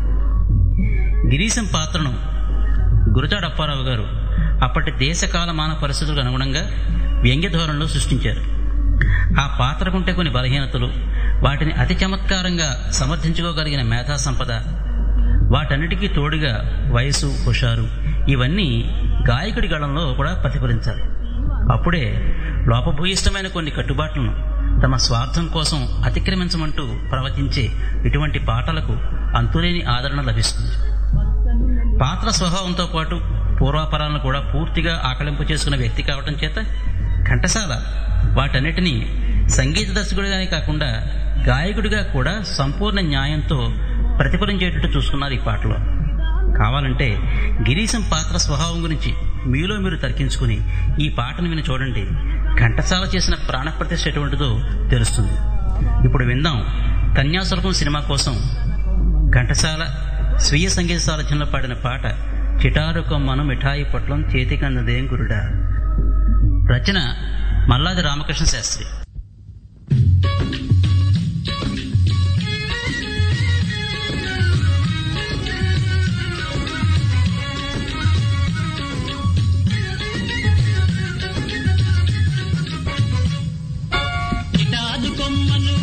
గిరీశం పాత్రను గురజాడ అప్పారావు గారు అప్పటి దేశకాలమాన పరిస్థితులకు అనుగుణంగా వ్యంగ్య ధోరణిలో సృష్టించారు ఆ పాత్రకుంటే కొన్ని బలహీనతలు వాటిని అతి చమత్కారంగా సమర్థించుకోగలిగిన మేధా సంపద వాటన్నిటికీ తోడుగా వయసు హుషారు ఇవన్నీ గాయకుడి గళంలో కూడా ప్రతిఫలించాలి అప్పుడే లోపభూయిష్టమైన కొన్ని కట్టుబాట్లను తమ స్వార్థం కోసం అతిక్రమించమంటూ ప్రవచించే ఇటువంటి పాటలకు అంతులేని ఆదరణ లభిస్తుంది పాత్ర స్వభావంతో పాటు పూర్వాపరాలను కూడా పూర్తిగా ఆకలింపు చేసుకున్న వ్యక్తి కావటం చేత ఘంటసాల వాటన్నిటినీ సంగీత దర్శకుడిగానే కాకుండా గాయకుడిగా కూడా సంపూర్ణ న్యాయంతో ప్రతిఫలించేటట్టు చూసుకున్నారు ఈ పాటలో కావాలంటే గిరీశం పాత్ర స్వభావం గురించి మీలో మీరు తర్కించుకుని ఈ పాటను విని చూడండి ఘంటసాల చేసిన ప్రాణప్రతిష్ఠ ఎటువంటిదో తెలుస్తుంది ఇప్పుడు విందాం కన్యాశుల్కం సినిమా కోసం ఘంటసాల స్వీయ సంగీత సారథ్యంలో పాడిన పాట చిటారు కొమ్మను మిఠాయి పొట్లం చేతికందదేం గురుడా రచన మల్లాది రామకృష్ణ శాస్త్రి గిటారు కొమ్మను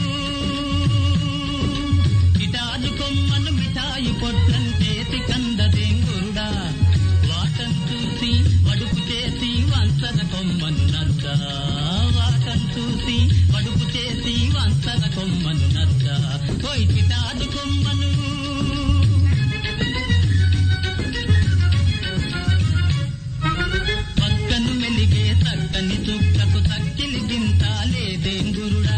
గిటారు కొమ్మను మిఠాయి పొట్లం చేసి కందదేంగురుడా వాటం చూసి వడుపు చేసి వంచన కొమ్మను నరుడా వాటం చూసి వడుపు చేసి వంచన కొమ్మను నరుడా ఓయ్ గిటారు కొమ్మను పక్కను మెలిగే చక్కని చుక్కకు తక్కిలి గింత లేదేంగురుడా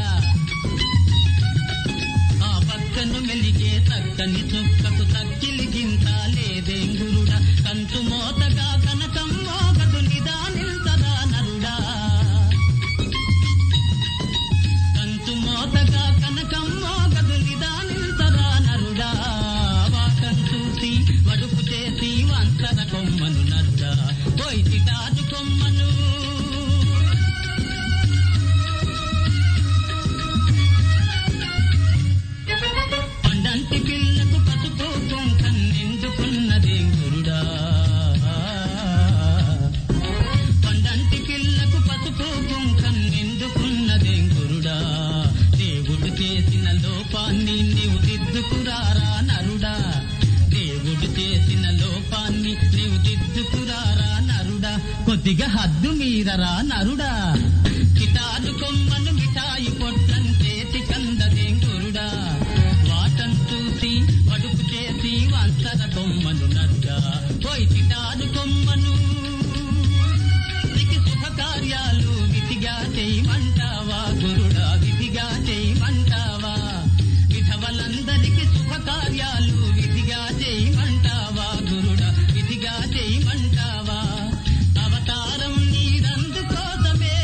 ఆ పక్కను మెలిగే చక్కని చుక్కకు తక్కిలి గింత లేదేంగురుడా కంచు మోతగా కనకం మోగదు నిదానిల్తదా నరుడా కంచు మోతగా కనకం మోగదు నిదానిల్తదా నరుడా వాకం చూసి వడుపు చేసి వంచన కొమ్మను నరుడా పోయి చిటాదు కొమ్మను పండంటి పిల్లకు పసుపు కుంకం నిండుకున్నదే గురుడా పండంటి పిల్లకు పసుపు కుంకం నిండుకున్నదే గురుడా దేవుడు చేసిన లోపాన్ని నీవు దిద్దుకురారా నరుడా దేవుడు చేసిన లోపాన్ని నీవు దిద్దుకురారా నరుడా కొద్దిగా హద్దు మీరరా నరుడా కిటారు కొమ్మను మిఠాయి పొట్టం చేతి కందదే గురుడా వాటం చూసి వడుపు చేసి వంచర కొమ్మను నరుడా పోయి కిటారు కొమ్మను నీకు శుభకార్యాలు విధిగా చేయమంటావా గురుడా విధిగా చేయమంటావా విధవలందరికీ శుభకార్యాలు విధిగా చేయమంటావా గురుడా విధిగా చేయమంటావా అవతారం నీరందు కోసమే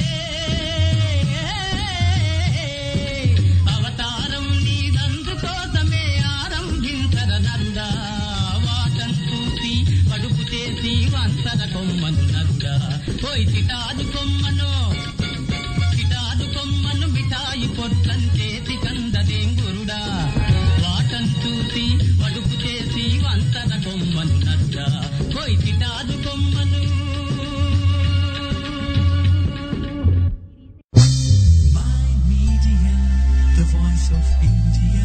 అవతారం నీదందు కోసమే ఆరంభించర నరుడా వాటం చూసి వడుపు చేసి వంచర కొమ్మను నరుడా పోయి చిటాదు కొమ్మను చిటాదు కొమ్మను మిఠాయి పొట్లం చేసి కందదేం గురుడా వాటం చూసి వడుపు చేసి వంచర కొమ్మను నరుడా పోయి చిటాదు కొమ్మను Media, the voice of India.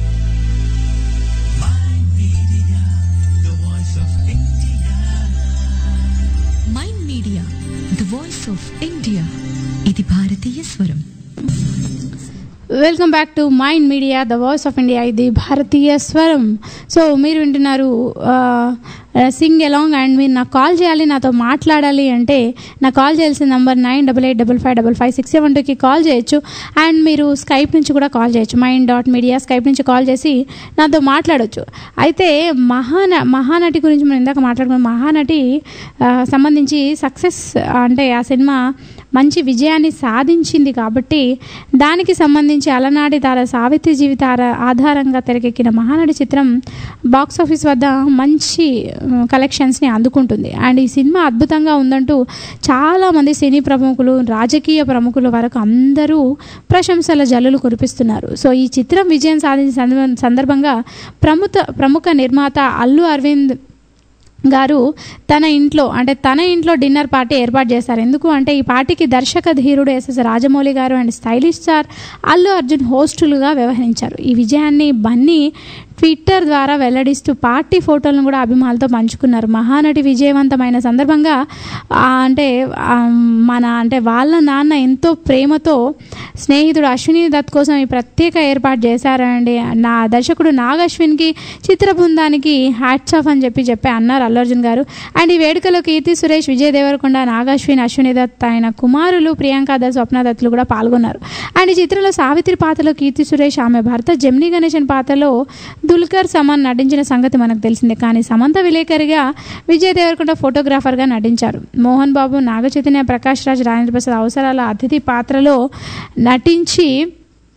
My media, the voice of India. Mind media the voice of India ఇది భారతీయ స్వరం welcome back to mind media the voice of India ఇది భారతీయ స్వరం సో మీరు వింటున్నారు సింగ్ ఎలాంగ్ అండ్ మీరు నాకు కాల్ చేయాలి నాతో మాట్లాడాలి అంటే నాకు కాల్ చేయాల్సిన number nine double eight double five double five six seven టూకి కాల్ చేయొచ్చు అండ్ మీరు స్కైప్ నుంచి కూడా కాల్ చేయొచ్చు మైండ్ డాట్ మీడియా స్కైప్ నుంచి కాల్ చేసి నాతో మాట్లాడొచ్చు అయితే మహాన మహానటి గురించి మనం ఇందాక మాట్లాడుకున్నాం మహానటి ఆ, సంబంధించి సక్సెస్ అంటే ఆ సినిమా మంచి విజయాన్ని సాధించింది కాబట్టి దానికి సంబంధించి అలనాటి తార సావిత్రి జీవితార ఆధారంగా తెరకెక్కిన మహానటి చిత్రం బాక్స్ ఆఫీస్ వద్ద మంచి కలెక్షన్స్ని అందుకుంటుంది అండ్ ఈ సినిమా అద్భుతంగా ఉందంటూ చాలామంది సినీ ప్రముఖులు రాజకీయ ప్రముఖుల వరకు అందరూ ప్రశంసల జల్లులు కురిపిస్తున్నారు సో ఈ చిత్రం విజయం సాధించిన సందర్భ- సందర్భంగా ప్రముఖ ప్రముఖ నిర్మాత అల్లు అరవింద్ గారు తన ఇంట్లో అంటే తన ఇంట్లో డిన్నర్ పార్టీ ఏర్పాటు చేశారు ఎందుకు అంటే ఈ పార్టీకి దర్శక ధీరుడు SS Rajamouli garu and stylish star Allu Arjun హోస్టులుగా వ్యవహరించారు ఈ విజయాన్ని బన్నీ ట్విట్టర్ ద్వారా వెల్లడిస్తూ పార్టీ ఫోటోలను కూడా అభిమానులతో పంచుకున్నారు మహానటి విజయవంతమైన సందర్భంగా ఆ, అంటే ఆ, మన అంటే వాళ్ళ నాన్న ఎంతో ప్రేమతో స్నేహితుడు అశ్విని దత్ కోసం ఈ ప్రత్యేక ఏర్పాటు చేశారండి నా దర్శకుడు నాగ్ అశ్విన్కి చిత్ర బృందానికి హ్యాట్స్ ఆఫ్ అని చెప్పి చెప్పి అన్నారు అల్లు అర్జున్ గారు అండ్ ఈ వేడుకలో కీర్తి సురేష్ విజయ్ దేవరకొండ నాగ్ అశ్విన్ అశ్విని దత్ ఆయన కుమారులు ప్రియాంక దత్ స్వప్న దత్తులు కూడా పాల్గొన్నారు అండ్ ఈ చిత్రంలో సావిత్రి పాత్రలో కీర్తి సురేష్ ఆమె భర్త జమ్ని గణేశన్ పాత్రలో దుల్కర్ సమాన్ నటించిన సంగతి మనకు తెలిసిందే కానీ సమంత విలేకరిగా విజయ్ దేవరకొండ ఫోటోగ్రాఫర్గా నటించారు మోహన్ బాబు నాగ చైతన్య ప్రకాష్ రాజ్ రాజేంద్ర ప్రసాద్ అవసరాల అతిథి పాత్రలో నటించి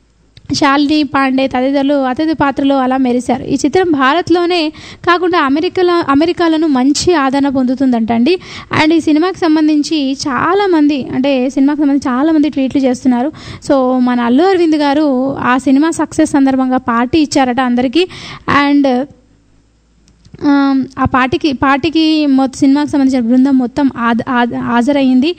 శాలిని పాండే తదితరులు అతిథి పాత్రలో అలా మెరిశారు ఈ చిత్రం భారత్లోనే కాకుండా అమెరికాలో అమెరికాలోనూ మంచి ఆదరణ పొందుతుందంటండి అండ్ ఈ సినిమాకి సంబంధించి చాలామంది అంటే సినిమాకి సంబంధించి చాలామంది ట్వీట్లు చేస్తున్నారు సో మన అల్లు అరవింద్ గారు ఆ సినిమా సక్సెస్ సందర్భంగా పార్టీ ఇచ్చారట అందరికీ అండ్ ఆమ్, ఆ పార్టీకి పార్టీకి మొత్తం సినిమాకి సంబంధించిన బృందం మొత్తం హాజ హాజ- హాజరయ్యింది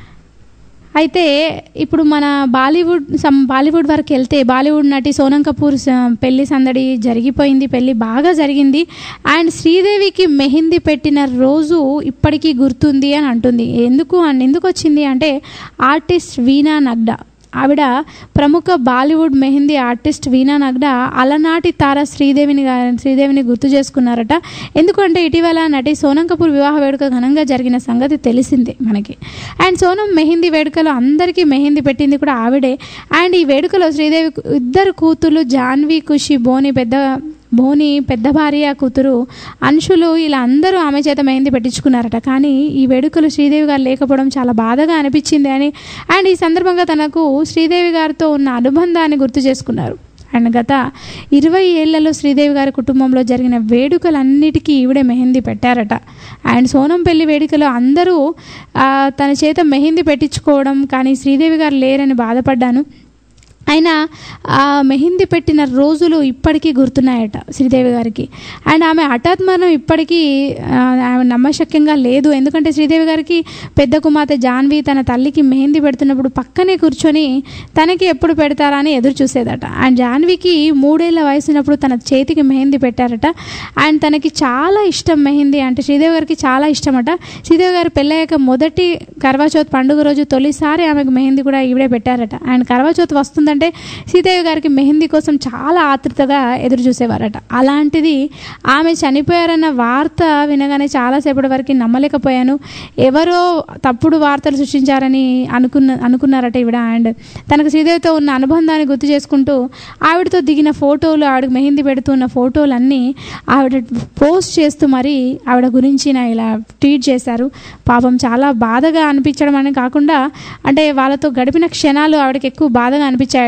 అయితే ఇప్పుడు మన బాలీవుడ్ సం బాలీవుడ్ వరకు వెళ్తే బాలీవుడ్ నటి సోనం కపూర్ స- పెళ్లి సందడి జరిగిపోయింది పెళ్లి బాగా జరిగింది అండ్ శ్రీదేవికి మెహందీ పెట్టిన రోజు ఇప్పటికీ గుర్తుంది అని అంటుంది ఎందుకు అని ఎందుకు వచ్చింది అంటే ఆర్టిస్ట్ వీణా నగ్డా ఆవిడ ప్రముఖ బాలీవుడ్ మెహందీ ఆర్టిస్ట్ వీణా నగ్డా అలనాటి తార శ్రీదేవిని గా- శ్రీదేవిని గుర్తు చేసుకున్నారట ఎందుకంటే ఇటీవల నటి సోనం కపూర్ వివాహ వేడుక ఘనంగా జరిగిన సంగతి తెలిసిందే మనకి అండ్ సోనం మెహందీ వేడుకలో అందరికీ మెహందీ పెట్టింది కూడా ఆవిడే అండ్ ఈ వేడుకలో శ్రీదేవి కు- ఇద్దరు కూతుళ్ళు జాన్వి ఖుషి బోని పెద్ద బోని పెద్ద భార్య కూతురు అంశులు ఇలా అందరూ ఆమె చేత మెహందీ పెట్టించుకున్నారట కానీ ఈ వేడుకలు శ్రీదేవి గారు లేకపోవడం చాలా బాధగా అనిపించింది అని అండ్ ఈ సందర్భంగా తనకు శ్రీదేవి గారితో ఉన్న అనుబంధాన్ని గుర్తు చేసుకున్నారు అండ్ గత ఇరవై ఏళ్లలో శ్రీదేవి గారి కుటుంబంలో జరిగిన వేడుకలన్నిటికీ ఈవిడే మెహందీ పెట్టారట అండ్ సోనం పెళ్లి వేడుకలో అందరూ ఆ, తన చేత మెహందీ పెట్టించుకోవడం కానీ శ్రీదేవి గారు లేరని బాధపడ్డాను అయినా ఆ మెహందీ పెట్టిన రోజులు ఇప్పటికీ గుర్తున్నాయట శ్రీదేవి గారికి అండ్ ఆమె హఠాత్ మరణం ఇప్పటికీ ఆ, ఆమె నమ్మశక్యంగా లేదు ఎందుకంటే శ్రీదేవి గారికి పెద్ద కుమార్తె జాన్వి తన తల్లికి మెహందీ పెడుతున్నప్పుడు పక్కనే కూర్చొని తనకి ఎప్పుడు పెడతారా అని ఎదురు చూసేదట అండ్ జాన్వికి మూడేళ్ల వయసున్నప్పుడు తన చేతికి మెహందీ పెట్టారట అండ్ తనకి చాలా ఇష్టం మెహందీ అంటే శ్రీదేవి గారికి చాలా ఇష్టమట శ్రీదేవి గారు పెళ్ళయ్యాక మొదటి కర్వాచౌత్ పండుగ రోజు తొలిసారి ఆమెకు మెహందీ కూడా ఈవిడే పెట్టారట అండ్ కర్వాచౌత్ వస్తుందంటే శ్రీదేవి గారికి మెహందీ కోసం చాలా ఆతృతగా ఎదురు చూసేవారట అలాంటిది ఆమె చనిపోయారన్న వార్త వినగానే చాలాసేపటి వరకు నమ్మలేకపోయాను ఎవరో తప్పుడు వార్తలు సృష్టించారని అనుకున్న అనుకున్నారట ఈవిడ అండ్ తనకు శ్రీదేవితో ఉన్న అనుబంధాన్ని గుర్తు చేసుకుంటూ ఆవిడతో దిగిన ఫోటోలు ఆవిడకి మెహందీ పెడుతున్న ఫోటోలన్నీ ఆవిడ పోస్ట్ చేస్తూ మరి ఆవిడ గురించి నా ఇలా ట్వీట్ చేశారు పాపం చాలా బాధగా అనిపించడం అని కాకుండా అంటే వాళ్ళతో గడిపిన క్షణాలు ఆవిడకి ఎక్కువ బాధగా అనిపించాయట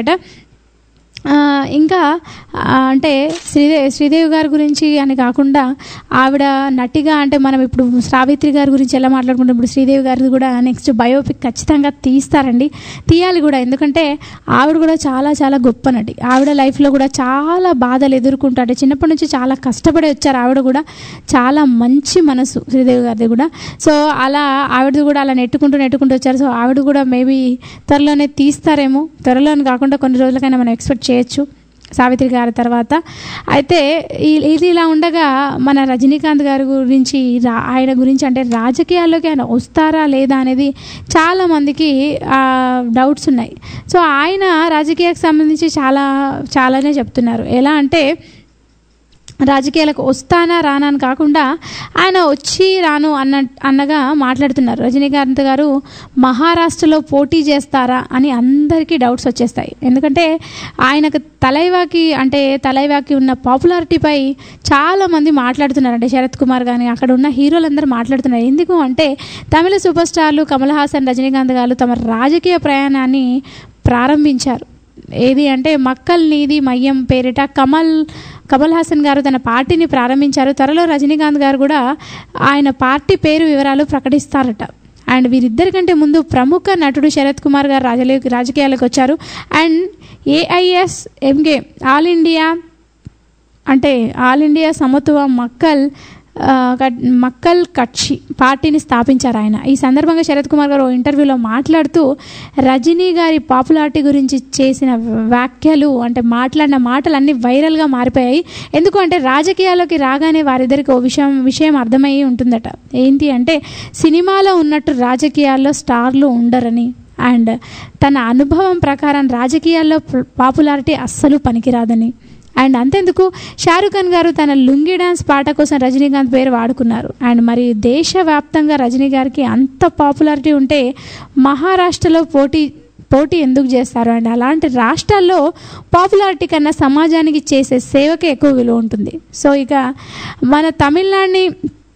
ఆ, ఇంకా ఆ, అంటే శ్రీదేవి శ్రీదేవి గారి గురించి అని కాకుండా ఆవిడ నటిగా అంటే మనం ఇప్పుడు సావిత్రి గారి గురించి ఎలా మాట్లాడుకుంటాం ఇప్పుడు శ్రీదేవి గారిది కూడా నెక్స్ట్ బయోపిక్ ఖచ్చితంగా తీస్తారండి తీయాలి కూడా ఎందుకంటే ఆవిడ కూడా చాలా చాలా గొప్ప నటి ఆవిడ లైఫ్లో కూడా చాలా బాధలు ఎదుర్కొంటూ అంటే చిన్నప్పటి నుంచి చాలా కష్టపడి వచ్చారు ఆవిడ కూడా చాలా మంచి మనసు శ్రీదేవి గారిది కూడా సో అలా ఆవిడది కూడా అలా నెట్టుకుంటూ నెట్టుకుంటూ వచ్చారు సో ఆవిడ కూడా మేబీ త్వరలోనే తీస్తారేమో త్వరలోనే కాకుండా కొన్ని రోజులకైనా మనం ఎక్స్పెక్ట్ చేయొచ్చు సావిత్రి గారి తర్వాత అయితే ఈ- ఇది ఇలా ఉండగా మన రజనీకాంత్ గారి గురించి రా ఆయన గురించి అంటే రాజకీయాల్లోకి ఆయన వస్తారా లేదా అనేది చాలామందికి డౌట్స్ ఉన్నాయి సో ఆయన రాజకీయాలకు సంబంధించి చాలా చాలానే చెప్తున్నారు ఎలా అంటే రాజకీయాలకు వస్తానా రానా అని కాకుండా ఆయన వచ్చి రాను అన్న అన్నగా మాట్లాడుతున్నారు రజనీకాంత్ గారు మహారాష్ట్రలో పోటీ చేస్తారా అని అందరికీ డౌట్స్ వచ్చేస్తాయి ఎందుకంటే ఆయనకు తలైవాకి అంటే తలైవాకి ఉన్న పాపులారిటీపై చాలామంది మాట్లాడుతున్నారు అంటే శరత్ కుమార్ కానీ అక్కడ ఉన్న హీరోలందరూ మాట్లాడుతున్నారు ఎందుకు అంటే తమిళ సూపర్ స్టార్లు కమల్ హాసన్ రజనీకాంత్ గారు తమ రాజకీయ ప్రయాణాన్ని ప్రారంభించారు ఏది అంటే మక్కల్ నీది మయ్యం పేరిట కమల్ కమల్ హాసన్ గారు తన పార్టీని ప్రారంభించారు త్వరలో రజనీకాంత్ గారు కూడా ఆయన పార్టీ పేరు వివరాలు ప్రకటిస్తారట అండ్ వీరిద్దరికంటే ముందు ప్రముఖ నటుడు శరత్ కుమార్ గారు రాజలే రాజకీయాలకు వచ్చారు and AIS MK all India అంటే ఆల్ ఇండియా సమత్వ మక్కల్ ఆ, కట్- మక్కల్ కక్షి పార్టీని స్థాపించారు ఆయన ఈ సందర్భంగా శరత్ కుమార్ గారు ఓ ఇంటర్వ్యూలో మాట్లాడుతూ రజనీ గారి పాపులారిటీ గురించి చేసిన వ్యాఖ్యలు అంటే మాట్లాడిన మాటలు అన్నీ వైరల్గా మారిపోయాయి ఎందుకు అంటే రాజకీయాల్లోకి రాగానే వారిద్దరికి ఓ విషయం విషయం అర్థమయ్యి ఉంటుందట ఏంటి అంటే సినిమాలో ఉన్నట్టు రాజకీయాల్లో స్టార్లు ఉండరని అండ్ తన అనుభవం ప్రకారం రాజకీయాల్లో పాపులారిటీ అస్సలు పనికిరాదని అండ్ అంతెందుకు షారుఖ్ ఖాన్ గారు తన లుంగి డాన్స్ పాట కోసం రజనీకాంత్ పేరు వాడుకున్నారు అండ్ మరి దేశవ్యాప్తంగా రజనీ గారికి అంత పాపులారిటీ ఉంటే మహారాష్ట్రలో పోటీ పోటీ ఎందుకు చేస్తారు అండ్ అలాంటి రాష్ట్రాల్లో పాపులారిటీ కన్నా సమాజానికి చేసే సేవకే ఎక్కువ విలువ ఉంటుంది సో ఇక మన తమిళనాడుని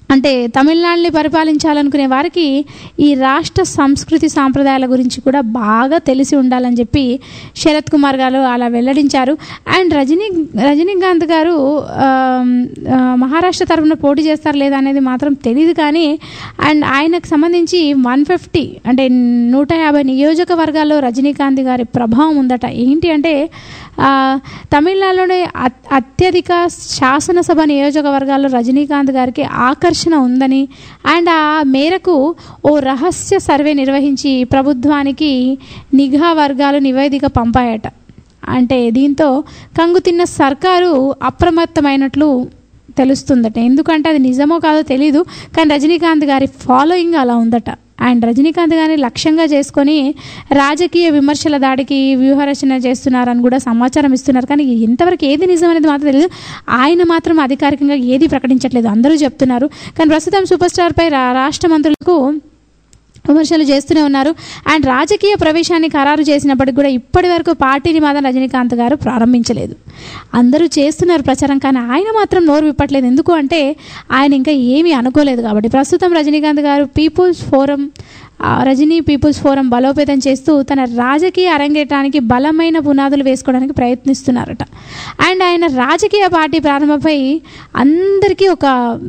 అంటే తమిళనాడుని పరిపాలించాలనుకునే వారికి ఈ రాష్ట్ర సంస్కృతి సాంప్రదాయాల గురించి కూడా బాగా తెలిసి ఉండాలని చెప్పి శరత్ కుమార్ గారు అలా వెల్లడించారు అండ్ రజనీ రజనీకాంత్ గారు ఆమ్, ఆ, మహారాష్ట్ర తరఫున పోటీ చేస్తారు లేదా అనేది మాత్రం తెలియదు కానీ అండ్ ఆయనకు సంబంధించి వన్ ఫిఫ్టీ అంటే నూట యాభై నియోజకవర్గాల్లో రజనీకాంత్ గారి ప్రభావం ఉందట ఏంటి అంటే ఆ, తమిళనాడులోనే అత్- అత్యధిక శాసనసభ నియోజకవర్గాల్లో రజనీకాంత్ గారికి ఆకర్షణ ఉందని అండ్ ఆ మేరకు ఓ రహస్య సర్వే నిర్వహించి ప్రభుత్వానికి నిఘా వర్గాలు నివేదిక పంపాయట అంటే దీంతో కంగుతిన్న సర్కారు అప్రమత్తమైనట్లు తెలుస్తుందట ఎందుకంటే అది నిజమో కాదో తెలీదు కానీ రజనీకాంత్ గారి ఫాలోయింగ్ అలా ఉందట అండ్ రజనీకాంత్ గారిని లక్ష్యంగా చేసుకొని రాజకీయ విమర్శల దాడికి వ్యూహరచన చేస్తున్నారని కూడా సమాచారం ఇస్తున్నారు కానీ ఎంతవరకు ఏది నిజం అనేది మాత్రం తెలియదు ఆయన మాత్రం అధికారికంగా ఏది ప్రకటించట్లేదు అందరూ చెప్తున్నారు కానీ ప్రస్తుతం సూపర్ స్టార్పై రా- రాష్ట్ర మంత్రులకు విమర్శలు చేస్తూనే ఉన్నారు అండ్ రాజకీయ ప్రవేశాన్ని ఖరారు చేసినప్పటికి కూడా ఇప్పటి వరకు పార్టీని మాత్రం రజనీకాంత్ గారు ప్రారంభించలేదు అందరూ చేస్తున్నారు ప్రచారం కానీ ఆయన మాత్రం నోరు విప్పట్లేదు ఎందుకు అంటే ఆయన ఇంకా ఏమీ అనుకోలేదు కాబట్టి ప్రస్తుతం రజనీకాంత్ గారు పీపుల్స్ ఫోరం ఆ, రజనీ పీపుల్స్ ఫోరం బలోపేతం చేస్తూ తన రాజకీయ అరంగేటానికి బలమైన పునాదులు వేసుకోవడానికి ప్రయత్నిస్తున్నారట అండ్ ఆయన రాజకీయ పార్టీ ప్రారంభమై అందరికీ ఒక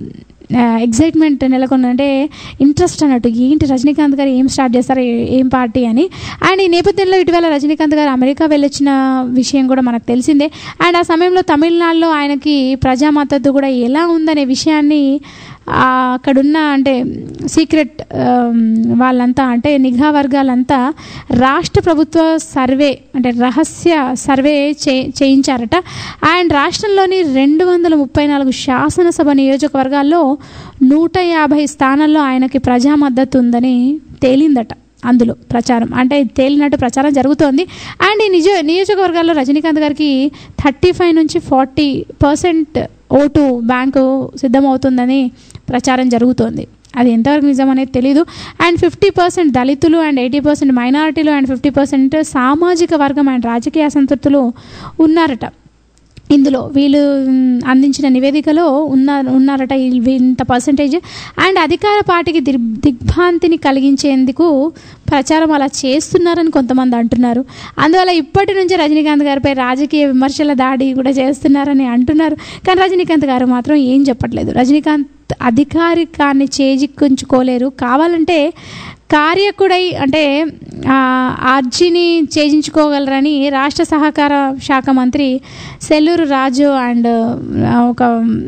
ఎగ్జైట్మెంట్ నెలకొంది అంటే ఇంట్రెస్ట్ అన్నట్టు ఏంటి రజనీకాంత్ గారు ఏం స్టార్ట్ చేస్తారు ఏ- ఏం పార్టీ అని అండ్ ఈ నేపథ్యంలో ఇటీవల రజనీకాంత్ గారు అమెరికా వెళ్ళొచ్చిన విషయం కూడా మనకు తెలిసిందే అండ్ ఆ సమయంలో తమిళనాడులో ఆయనకి ప్రజా మద్దతు కూడా ఎలా ఉందనే విషయాన్ని ఆ, అక్కడున్న అంటే సీక్రెట్ ఆమ్, వాళ్ళంతా అంటే నిఘా వర్గాలంతా రాష్ట్ర ప్రభుత్వ సర్వే అంటే రహస్య సర్వే చే చేయించారట అండ్ రాష్ట్రంలోని రెండు వందల ముప్పై నాలుగు శాసనసభ నియోజకవర్గాల్లో నూట యాభై స్థానాల్లో ఆయనకి ప్రజా మద్దతు ఉందని తేలిందట అందులో ప్రచారం అంటే తేలినట్టు ప్రచారం జరుగుతోంది అండ్ ఈ నిజ నియోజకవర్గాల్లో రజనీకాంత్ గారికి థర్టీ ఫైవ్ నుంచి ఫార్టీ పర్సెంట్ ఓటు బ్యాంకు సిద్ధమవుతుందని ప్రచారం జరుగుతోంది అది ఎంతవరకు నిజం అనేది తెలీదు అండ్ ఫిఫ్టీ పర్సెంట్ దళితులు అండ్ ఎయిటీ పర్సెంట్ మైనారిటీలు అండ్ ఫిఫ్టీ పర్సెంట్ సామాజిక వర్గం అండ్ రాజకీయ అసంతృప్తులు ఉన్నారట ఇందులో వీళ్ళు మ్, అందించిన నివేదికలో ఉన్న ఉన్నారట ఈ- ఇంత పర్సంటేజ్ అండ్ అధికార పార్టీకి దిగ్ దిగ్భ్రాంతిని కలిగించేందుకు ప్రచారం అలా చేస్తున్నారని కొంతమంది అంటున్నారు అందువల్ల ఇప్పటి నుంచే రజనీకాంత్ గారిపై రాజకీయ విమర్శల దాడి కూడా చేస్తున్నారని అంటున్నారు కానీ రజనీకాంత్ గారు మాత్రం ఏం చెప్పట్లేదు రజనీకాంత్ అధికారికాన్ని చేజిక్కుంచుకోలేరు కావాలంటే కార్యకుడై అంటే ఆ, అర్జీని ఛేదించుకోగలరని రాష్ట్ర సహకార శాఖ మంత్రి సెల్లూరు రాజు అండ్ ఆ, ఒక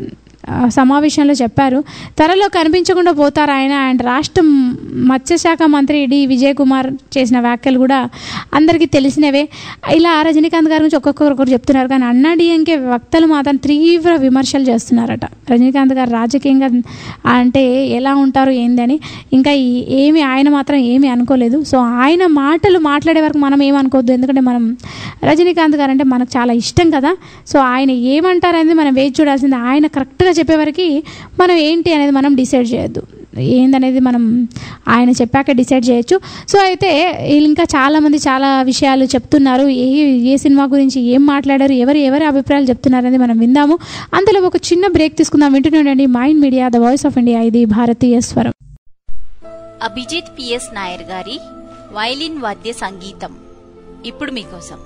ఆ, సమావేశంలో చెప్పారు త్వరలో కనిపించకుండా పోతారు ఆయన అండ్ రాష్ట్ర మత్స్యశాఖ మంత్రి డి విజయ్ కుమార్ చేసిన వ్యాఖ్యలు కూడా అందరికీ తెలిసినవే ఇలా రజనీకాంత్ గారి గురించి ఒక్కొక్కరు చెప్తున్నారు కానీ అన్నా డిఎంకే వక్తలు మాత్రం తీవ్ర విమర్శలు చేస్తున్నారట రజనీకాంత్ గారు రాజకీయంగా అంటే ఎలా ఉంటారు ఏంది అని ఇంకా ఈ- ఏమి ఆయన మాత్రం ఏమీ అనుకోలేదు సో ఆయన మాటలు మాట్లాడే వరకు మనం ఏమనుకోవద్దు ఎందుకంటే మనం రజనీకాంత్ గారు అంటే మనకు చాలా ఇష్టం కదా సో ఆయన ఏమంటారు అనేది మనం వేచి చూడాల్సింది ఆయన కరెక్ట్గా చెప్పేవరకు మనం ఏంటి అనేది మనం డిసైడ్ చేయొద్దు ఏందనేది మనం ఆయన చెప్పాక డిసైడ్ చేయొచ్చు సో అయితే వీళ్ళు ఇంకా చాలామంది చాలా విషయాలు చెప్తున్నారు ఏ ఏ సినిమా గురించి ఏం మాట్లాడారు ఎవరు ఎవరి అభిప్రాయాలు చెప్తున్నారు అనేది మనం విందాము అందులో ఒక చిన్న బ్రేక్ తీసుకుందాం వింటూనే ఉండండి mind media the voice of India ఇది భారతీయ స్వరం అభిజిత్ పిఎస్ నాయర్ గారి వైలిన్ వాద్య సంగీతం ఇప్పుడు మీకోసం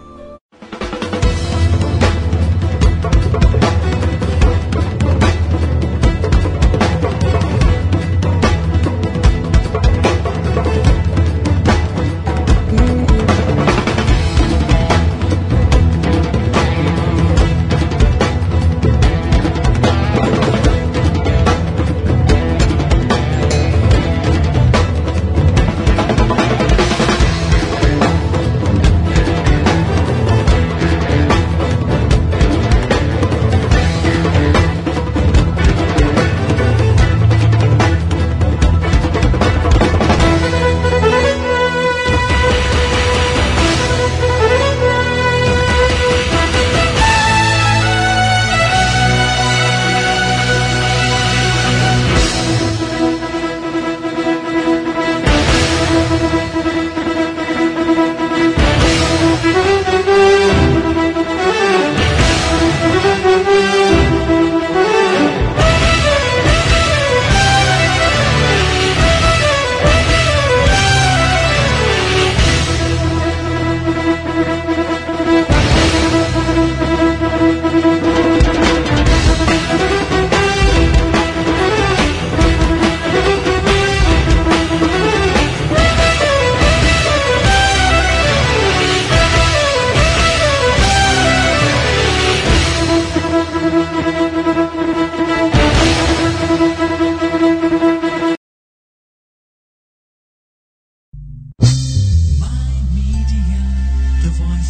Thank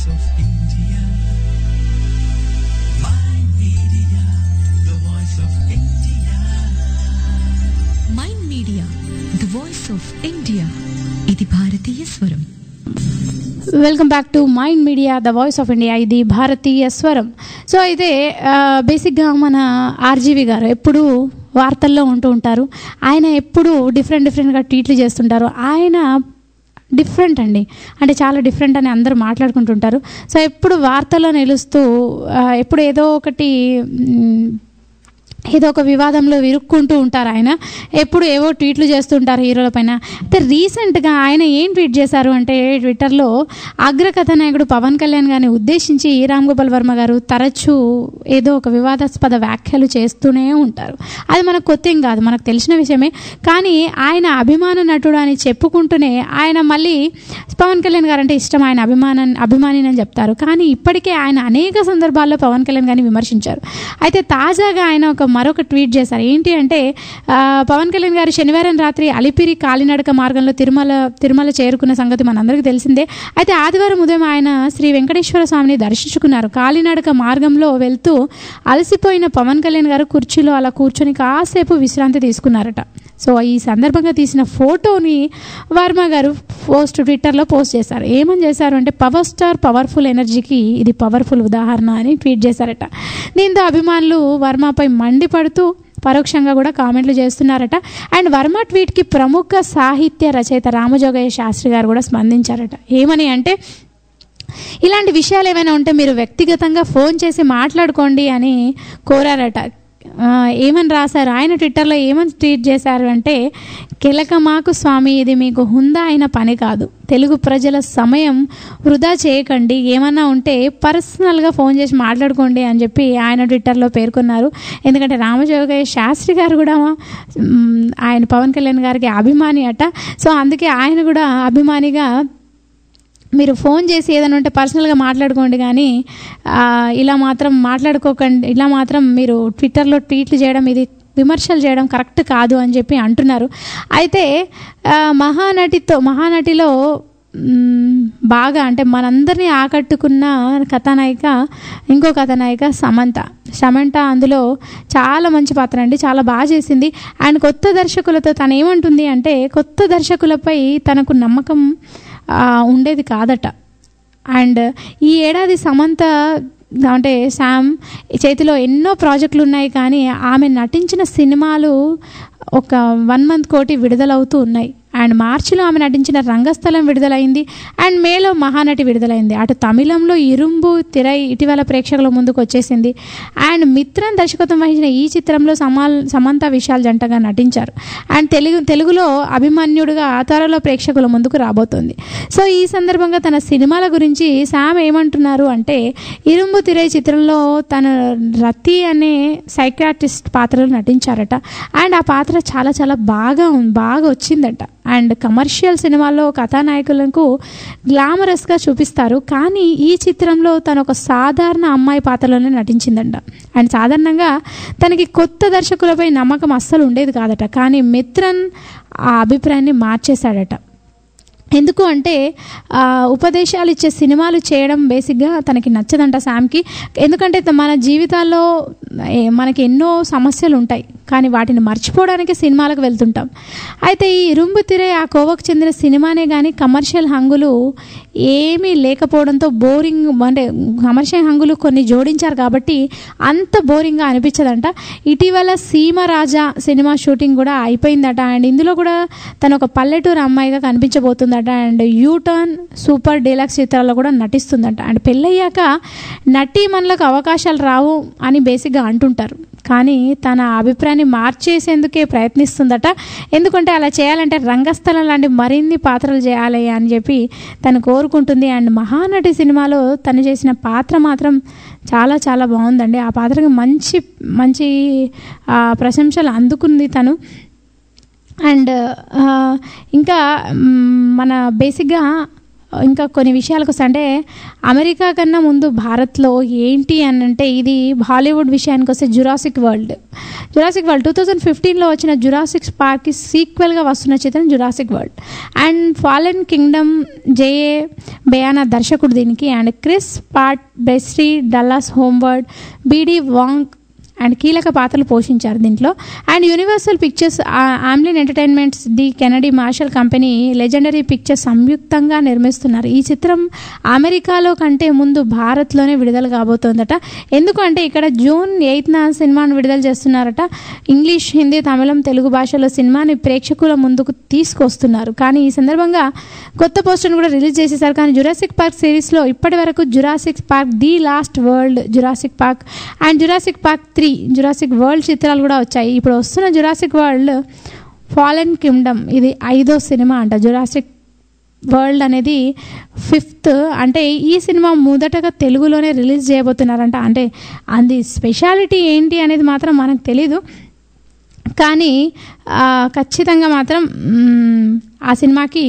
voice of India. My media, the voice of India. Mind media the voice of India ఇది భారతీయ స్వరం welcome back to mind media the voice of India ఇది భారతీయ స్వరం సో అయితే ఆ, బేసిక్గా మన ఆర్జీవి గారు ఎప్పుడు వార్తల్లో ఉంటూ ఉంటారు ఆయన ఎప్పుడు డిఫరెంట్ డిఫరెంట్గా ట్వీట్లు చేస్తుంటారు ఆయన డిఫరెంట్ అండి అంటే చాలా డిఫరెంట్ అని అందరూ మాట్లాడుకుంటుంటారు సో ఎప్పుడు వార్తల్లో నిలుస్తూ ఆ, ఎప్పుడు ఏదో ఒకటి మ్, ఏదో ఒక వివాదంలో విరుక్కుంటూ ఉంటారు ఆయన ఎప్పుడు ఏవో ట్వీట్లు చేస్తుంటారు హీరోల పైన అయితే రీసెంట్గా ఆయన ఏం ట్వీట్ చేశారు అంటే ట్విట్టర్లో అగ్రకథానాయకుడు పవన్ కళ్యాణ్ గారిని ఉద్దేశించి రామ్ గోపాల్ వర్మ గారు తరచూ ఏదో ఒక వివాదాస్పద వ్యాఖ్యలు చేస్తూనే ఉంటారు అది మనకు కొత్త ఏం కాదు మనకు తెలిసిన విషయమే కానీ ఆయన అభిమాన నటుడు అని చెప్పుకుంటూనే ఆయన మళ్ళీ పవన్ కళ్యాణ్ గారు అంటే ఇష్టం ఆయన అభిమాన అభిమాని అని చెప్తారు కానీ ఇప్పటికే ఆయన అనేక సందర్భాల్లో పవన్ కళ్యాణ్ గారిని విమర్శించారు అయితే తాజాగా ఆయన ఒక మరొక ట్వీట్ చేశారు ఏంటి అంటే ఆ, పవన్ కళ్యాణ్ గారు శనివారం రాత్రి అలిపిరి కాలినడక మార్గంలో తిరుమల తిరుమల చేరుకున్న సంగతి మనందరికీ తెలిసిందే అయితే ఆదివారం ఉదయం ఆయన శ్రీ వెంకటేశ్వర స్వామిని దర్శించుకున్నారు కాలినడక మార్గంలో వెళ్తూ అలసిపోయిన పవన్ కళ్యాణ్ గారు కుర్చీలో అలా కూర్చొని కాసేపు విశ్రాంతి తీసుకున్నారట సో ఈ సందర్భంగా తీసిన ఫోటోని వర్మ గారు పోస్ట్ ట్విట్టర్లో పోస్ట్ చేశారు ఏమని చేశారు అంటే పవర్ స్టార్ పవర్ఫుల్ ఎనర్జీకి ఇది పవర్ఫుల్ ఉదాహరణ అని ట్వీట్ చేశారట దీంతో అభిమానులు వర్మపై మండిపడుతూ పరోక్షంగా కూడా కామెంట్లు చేస్తున్నారట అండ్ వర్మ ట్వీట్కి ప్రముఖ సాహిత్య రచయిత రామజోగయ్య శాస్త్రి గారు కూడా స్పందించారట ఏమని అంటే ఇలాంటి విషయాలు ఏమైనా ఉంటే మీరు వ్యక్తిగతంగా ఫోన్ చేసి మాట్లాడుకోండి అని కోరారట ఆ, ఏమని రాశారు ఆయన ట్విట్టర్లో ఏమని ట్వీట్ చేశారు అంటే కిలకమాకు స్వామి ఇది మీకు హుందా అయిన పని కాదు తెలుగు ప్రజల సమయం వృధా చేయకండి ఏమన్నా ఉంటే పర్సనల్గా ఫోన్ చేసి మాట్లాడుకోండి అని చెప్పి ఆయన ట్విట్టర్లో పేర్కొన్నారు ఎందుకంటే రామజోగయ్య శాస్త్రి గారు కూడా మ్, ఆయన పవన్ కళ్యాణ్ గారికి అభిమాని అట సో అందుకే ఆయన కూడా అభిమానిగా మీరు ఫోన్ చేసి ఏదైనా ఉంటే పర్సనల్గా మాట్లాడుకోండి కానీ ఆ, ఇలా మాత్రం మాట్లాడుకోకండి ఇలా మాత్రం మీరు ట్విట్టర్లో ట్వీట్లు చేయడం ఇది విమర్శలు చేయడం కరెక్ట్ కాదు అని చెప్పి అంటున్నారు అయితే ఆ, మహానటితో మహానటిలో మ్, బాగా అంటే మనందరినీ ఆకట్టుకున్న కథానాయిక ఇంకో కథానాయిక సమంత సమంత అందులో చాలా మంచి పాత్ర అండి చాలా బాగా చేసింది అండ్ కొత్త దర్శకులతో తను ఏమంటుంది అంటే కొత్త దర్శకులపై తనకు నమ్మకం ఆ, ఉండేది కాదట అండ్ ఈ ఏడాది సమంత అంటే శామ్ చేతిలో ఎన్నో ప్రాజెక్టులు ఉన్నాయి కానీ ఆమె నటించిన సినిమాలు ఒక వన్ మంత్ కోటి విడుదలవుతూ ఉన్నాయి అండ్ మార్చిలో ఆమె నటించిన రంగస్థలం విడుదలైంది అండ్ మేలో మహానటి విడుదలైంది అటు తమిళంలో ఇరుంబు తిరై ఇటీవల ప్రేక్షకుల ముందుకు వచ్చేసింది అండ్ మిత్రన్ దర్శకత్వం వహించిన ఈ చిత్రంలో సమాల్ సమంత విశాల్ జంటగా నటించారు అండ్ తెలుగు తెలుగులో అభిమన్యుడుగా త్వరలో ప్రేక్షకుల ముందుకు రాబోతోంది సో ఈ సందర్భంగా తన సినిమాల గురించి శామ్ ఏమంటున్నారు అంటే ఇరుంబు తిరై చిత్రంలో తన రతి అనే సైక్రాటిస్ట్ పాత్రలో నటించారట అండ్ ఆ పాత్ర చాలా చాలా బాగా ఉం- బాగా వచ్చిందట అండ్ కమర్షియల్ సినిమాల్లో కథానాయకులకు గ్లామరస్గా చూపిస్తారు కానీ ఈ చిత్రంలో తను ఒక సాధారణ అమ్మాయి పాత్రలోనే నటించిందంట అండ్ సాధారణంగా తనకి కొత్త దర్శకులపై నమ్మకం అస్సలు ఉండేది కాదట కానీ మిత్రన్ ఆ అభిప్రాయాన్ని మార్చేశాడట ఎందుకు అంటే ఆ, ఉపదేశాలు ఇచ్చే సినిమాలు చేయడం బేసిక్గా తనకి నచ్చదంట శామ్కి ఎందుకంటే త- మన జీవితాల్లో ఏ, మనకి ఎన్నో సమస్యలు ఉంటాయి కానీ వాటిని మర్చిపోవడానికి సినిమాలకు వెళ్తుంటాం అయితే ఈ ఇరుంబు తిరే ఆ కోవకు చెందిన సినిమానే కానీ కమర్షియల్ హంగులు ఏమీ లేకపోవడంతో బోరింగ్ అంటే కమర్షియల్ హంగులు కొన్ని జోడించారు కాబట్టి అంత బోరింగ్గా అనిపించదంట ఇటీవల సీమరాజా సినిమా షూటింగ్ కూడా అయిపోయిందట అండ్ ఇందులో కూడా తను ఒక పల్లెటూరు అమ్మాయిగా కనిపించబోతుందట అండ్ యూటర్న్ సూపర్ డీలక్స్ చిత్రాల్లో కూడా నటిస్తుందట అండ్ పెళ్ళయ్యాక నటీమణులకు అవకాశాలు రావు అని బేసిక్గా అంటుంటారు కానీ తన అభిప్రాయాన్ని మార్చేసేందుకే ప్రయత్నిస్తుందట ఎందుకంటే అలా చేయాలంటే రంగస్థలం లాంటి మరిన్ని పాత్రలు చేయాలి అని చెప్పి తను కోరుకుంటుంది అండ్ మహానటి సినిమాలో తను చేసిన పాత్ర మాత్రం చాలా చాలా బాగుందండి ఆ పాత్రకి మంచి మంచి ఆ, ప్రశంసలు అందుకుంది తను అండ్ ఆ, ఇంకా మ్, మన బేసిక్గా ఇంకా కొన్ని విషయాలకు వస్తే అంటే అమెరికా కన్నా ముందు భారత్లో ఏంటి అని అంటే ఇది హాలీవుడ్ విషయానికి వస్తే Jurassic World Jurassic World two thousand ఫిఫ్టీన్లో వచ్చిన జురాసిక్ పార్క్కి సీక్వెల్గా వస్తున్న చిత్రం Jurassic World and Fallen Kingdom JA Bayona దర్శకుడు దీనికి అండ్ క్రిస్ పాట్ బెస్రీ Dallas Howard BD Wong and కీలక పాత్రలు పోషించారు దీంట్లో and Universal Pictures Amblin Entertainments the Kennedy Marshall Company Legendary Pictures సంయుక్తంగా నిర్మిస్తున్నారు ఈ చిత్రం అమెరికాలో కంటే ముందు భారత్లోనే విడుదల కాబోతోందట ఎందుకంటే ఇక్కడ జూన్ ఎయిత్న సినిమాను విడుదల చేస్తున్నారట ఇంగ్లీష్ హిందీ తమిళం తెలుగు భాషలో సినిమాని ప్రేక్షకుల ముందుకు తీసుకొస్తున్నారు కానీ ఈ సందర్భంగా కొత్త పోస్టర్ను కూడా రిలీజ్ చేసేసారు కానీ జురాసిక్ పార్క్ సిరీస్లో ఇప్పటి వరకు Jurassic Park the Lost World Jurassic Park and Jurassic Park three Jurassic World చిత్రాలు కూడా వచ్చాయి ఇప్పుడు వస్తున్న జురాసిక్ వరల్డ్ ఫాలెన్ కింగ్డమ్ ఇది ఐదో సినిమా అంట జురాసిక్ వరల్డ్ అనేది ఫిఫ్త్ అంటే ఈ సినిమా మొదటగా తెలుగులోనే రిలీజ్ చేయబోతున్నారంట అంటే అది స్పెషాలిటీ ఏంటి అనేది మాత్రం మనకు తెలీదు కానీ ఆ, ఖచ్చితంగా మాత్రం మ్, ఆ సినిమాకి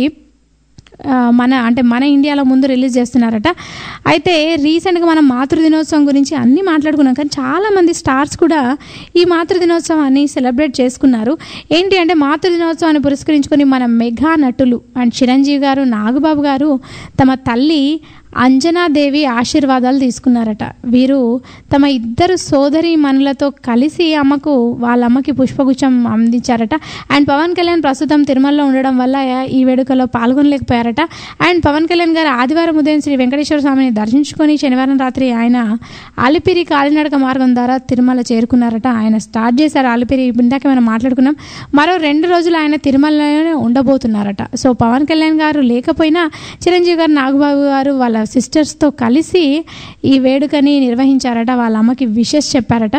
ఆ, మన అంటే మన ఇండియాలో ముందు రిలీజ్ చేస్తున్నారట అయితే రీసెంట్గా మనం మాతృ దినోత్సవం గురించి అన్నీ మాట్లాడుకున్నాం కానీ చాలామంది స్టార్స్ కూడా ఈ మాతృ దినోత్సవాన్ని సెలబ్రేట్ చేసుకున్నారు ఏంటి అంటే మాతృ దినోత్సవాన్ని పురస్కరించుకొని మన మెగా నటులు అండ్ చిరంజీవి గారు నాగబాబు గారు తమ తల్లి అంజనాదేవి ఆశీర్వాదాలు తీసుకున్నారట వీరు తమ ఇద్దరు సోదరి మనులతో కలిసి అమ్మకు వాళ్ళ అమ్మకి పుష్పగుచ్చం అందించారట అండ్ పవన్ కళ్యాణ్ ప్రస్తుతం తిరుమలలో ఉండడం వల్ల ఈ వేడుకలో పాల్గొనలేకపోయారట అండ్ పవన్ కళ్యాణ్ గారు ఆదివారం ఉదయం శ్రీ వెంకటేశ్వర స్వామిని దర్శించుకొని శనివారం రాత్రి ఆయన అలిపిరి కాలినడక మార్గం ద్వారా తిరుమల చేరుకున్నారట ఆయన స్టార్ట్ చేశారు అలిపిరి ఇందాక మనం మాట్లాడుకున్నాం మరో రెండు రోజులు ఆయన తిరుమలలోనే ఉండబోతున్నారట సో పవన్ కళ్యాణ్ గారు లేకపోయినా చిరంజీవి గారు నాగబాబు గారు వాళ్ళ సిస్టర్స్తో కలిసి ఈ వేడుకని నిర్వహించారట వాళ్ళ అమ్మకి విషెస్ చెప్పారట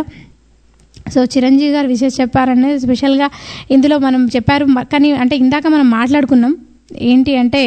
సో చిరంజీవి గారు విషెస్ చెప్పారనేది స్పెషల్గా ఇందులో మనం చెప్పారు మ- కానీ అంటే ఇందాక మనం మాట్లాడుకున్నాం ఏంటి అంటే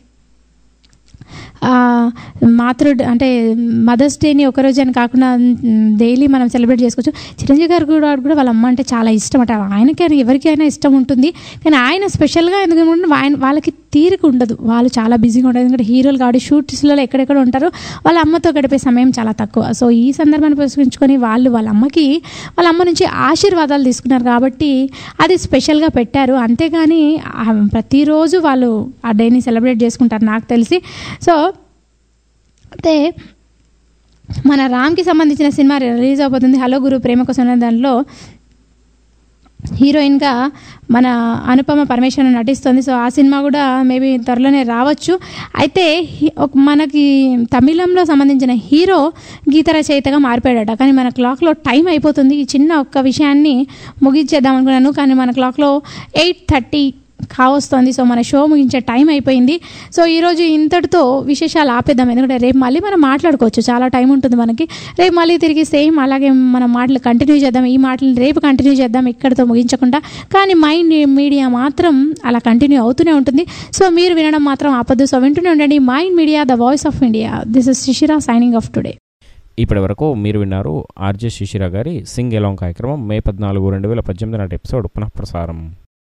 ఆ, మాతృ అంటే మదర్స్ డేని ఒకరోజు అని కాకుండా డైలీ మనం సెలబ్రేట్ చేసుకోవచ్చు చిరంజీవి గారు కూడా కూడా వాళ్ళ అమ్మ అంటే చాలా ఇష్టం అట ఆయనకి అయినా ఎవరికైనా ఇష్టం ఉంటుంది కానీ ఆయన స్పెషల్గా ఎందుకంటే ఆయన వాళ్ళకి తీరిక ఉండదు వాళ్ళు చాలా బిజీగా ఉంటారు ఎందుకంటే హీరోలు కాబట్టి షూట్స్లలో ఎక్కడెక్కడ ఉంటారో వాళ్ళ అమ్మతో గడిపే సమయం చాలా తక్కువ సో ఈ సందర్భాన్ని పురస్కరించుకొని వాళ్ళు వాళ్ళ అమ్మకి వాళ్ళ అమ్మ నుంచి ఆశీర్వాదాలు తీసుకున్నారు కాబట్టి అది స్పెషల్గా పెట్టారు అంతేగాని ఆ ప్రతిరోజు వాళ్ళు ఆ డేని సెలబ్రేట్ చేసుకుంటారు నాకు తెలిసి సో అయితే మన రామ్కి సంబంధించిన సినిమా రిలీజ్ అవబోతుంది హలో గురు ప్రేమ కోసం అనే దానిలో హీరోయిన్గా మన అనుపమ పరమేశ్వరన్ నటిస్తుంది సో ఆ సినిమా కూడా మేబీ త్వరలోనే రావచ్చు అయితే హి- ఒక- మనకి తమిళంలో సంబంధించిన హీరో గీత రచయితగా మారిపోయాడట కానీ మన క్లాక్లో టైం అయిపోతుంది ఈ చిన్న ఒక్క విషయాన్ని ముగించేద్దాం అనుకున్నాను కానీ మన క్లాక్లో ఎయిట్ థర్టీ కావస్తోంది సో మన షో ముగించే టైం అయిపోయింది సో ఈరోజు ఇంతటితో విశేషాలు ఆపేద్దాం ఎందుకంటే రేపు మళ్ళీ మనం మాట్లాడుకోవచ్చు చాలా టైం ఉంటుంది మనకి రేపు మళ్ళీ తిరిగి సేమ్ అలాగే మనం మాటలు కంటిన్యూ చేద్దాం ఈ మాటలు రేపు కంటిన్యూ చేద్దాం ఇక్కడితో ముగించకుండా కానీ మైండ్ మీడియా మాత్రం అలా కంటిన్యూ అవుతూనే ఉంటుంది సో మీరు వినడం మాత్రం ఆపద్దు సో వింటూనే ఉండండి mind media the voice of India this is Shishira signing off today ఇప్పటి వరకు మీరు విన్నారు ఆర్జే శిశిర గారి సింగ్ ఎలాంగ్ కార్యక్రమం మే పద్నాలుగు రెండు వేల పద్దెనిమిది నాటి ఎపిసోడ్ పునఃప్రసారం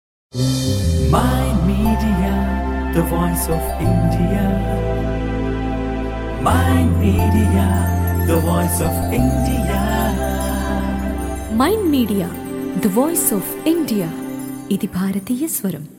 Mind Media, the voice of India. Mind Media, the voice of India. Mind media the voice of India ఇది భారతీయ స్వరం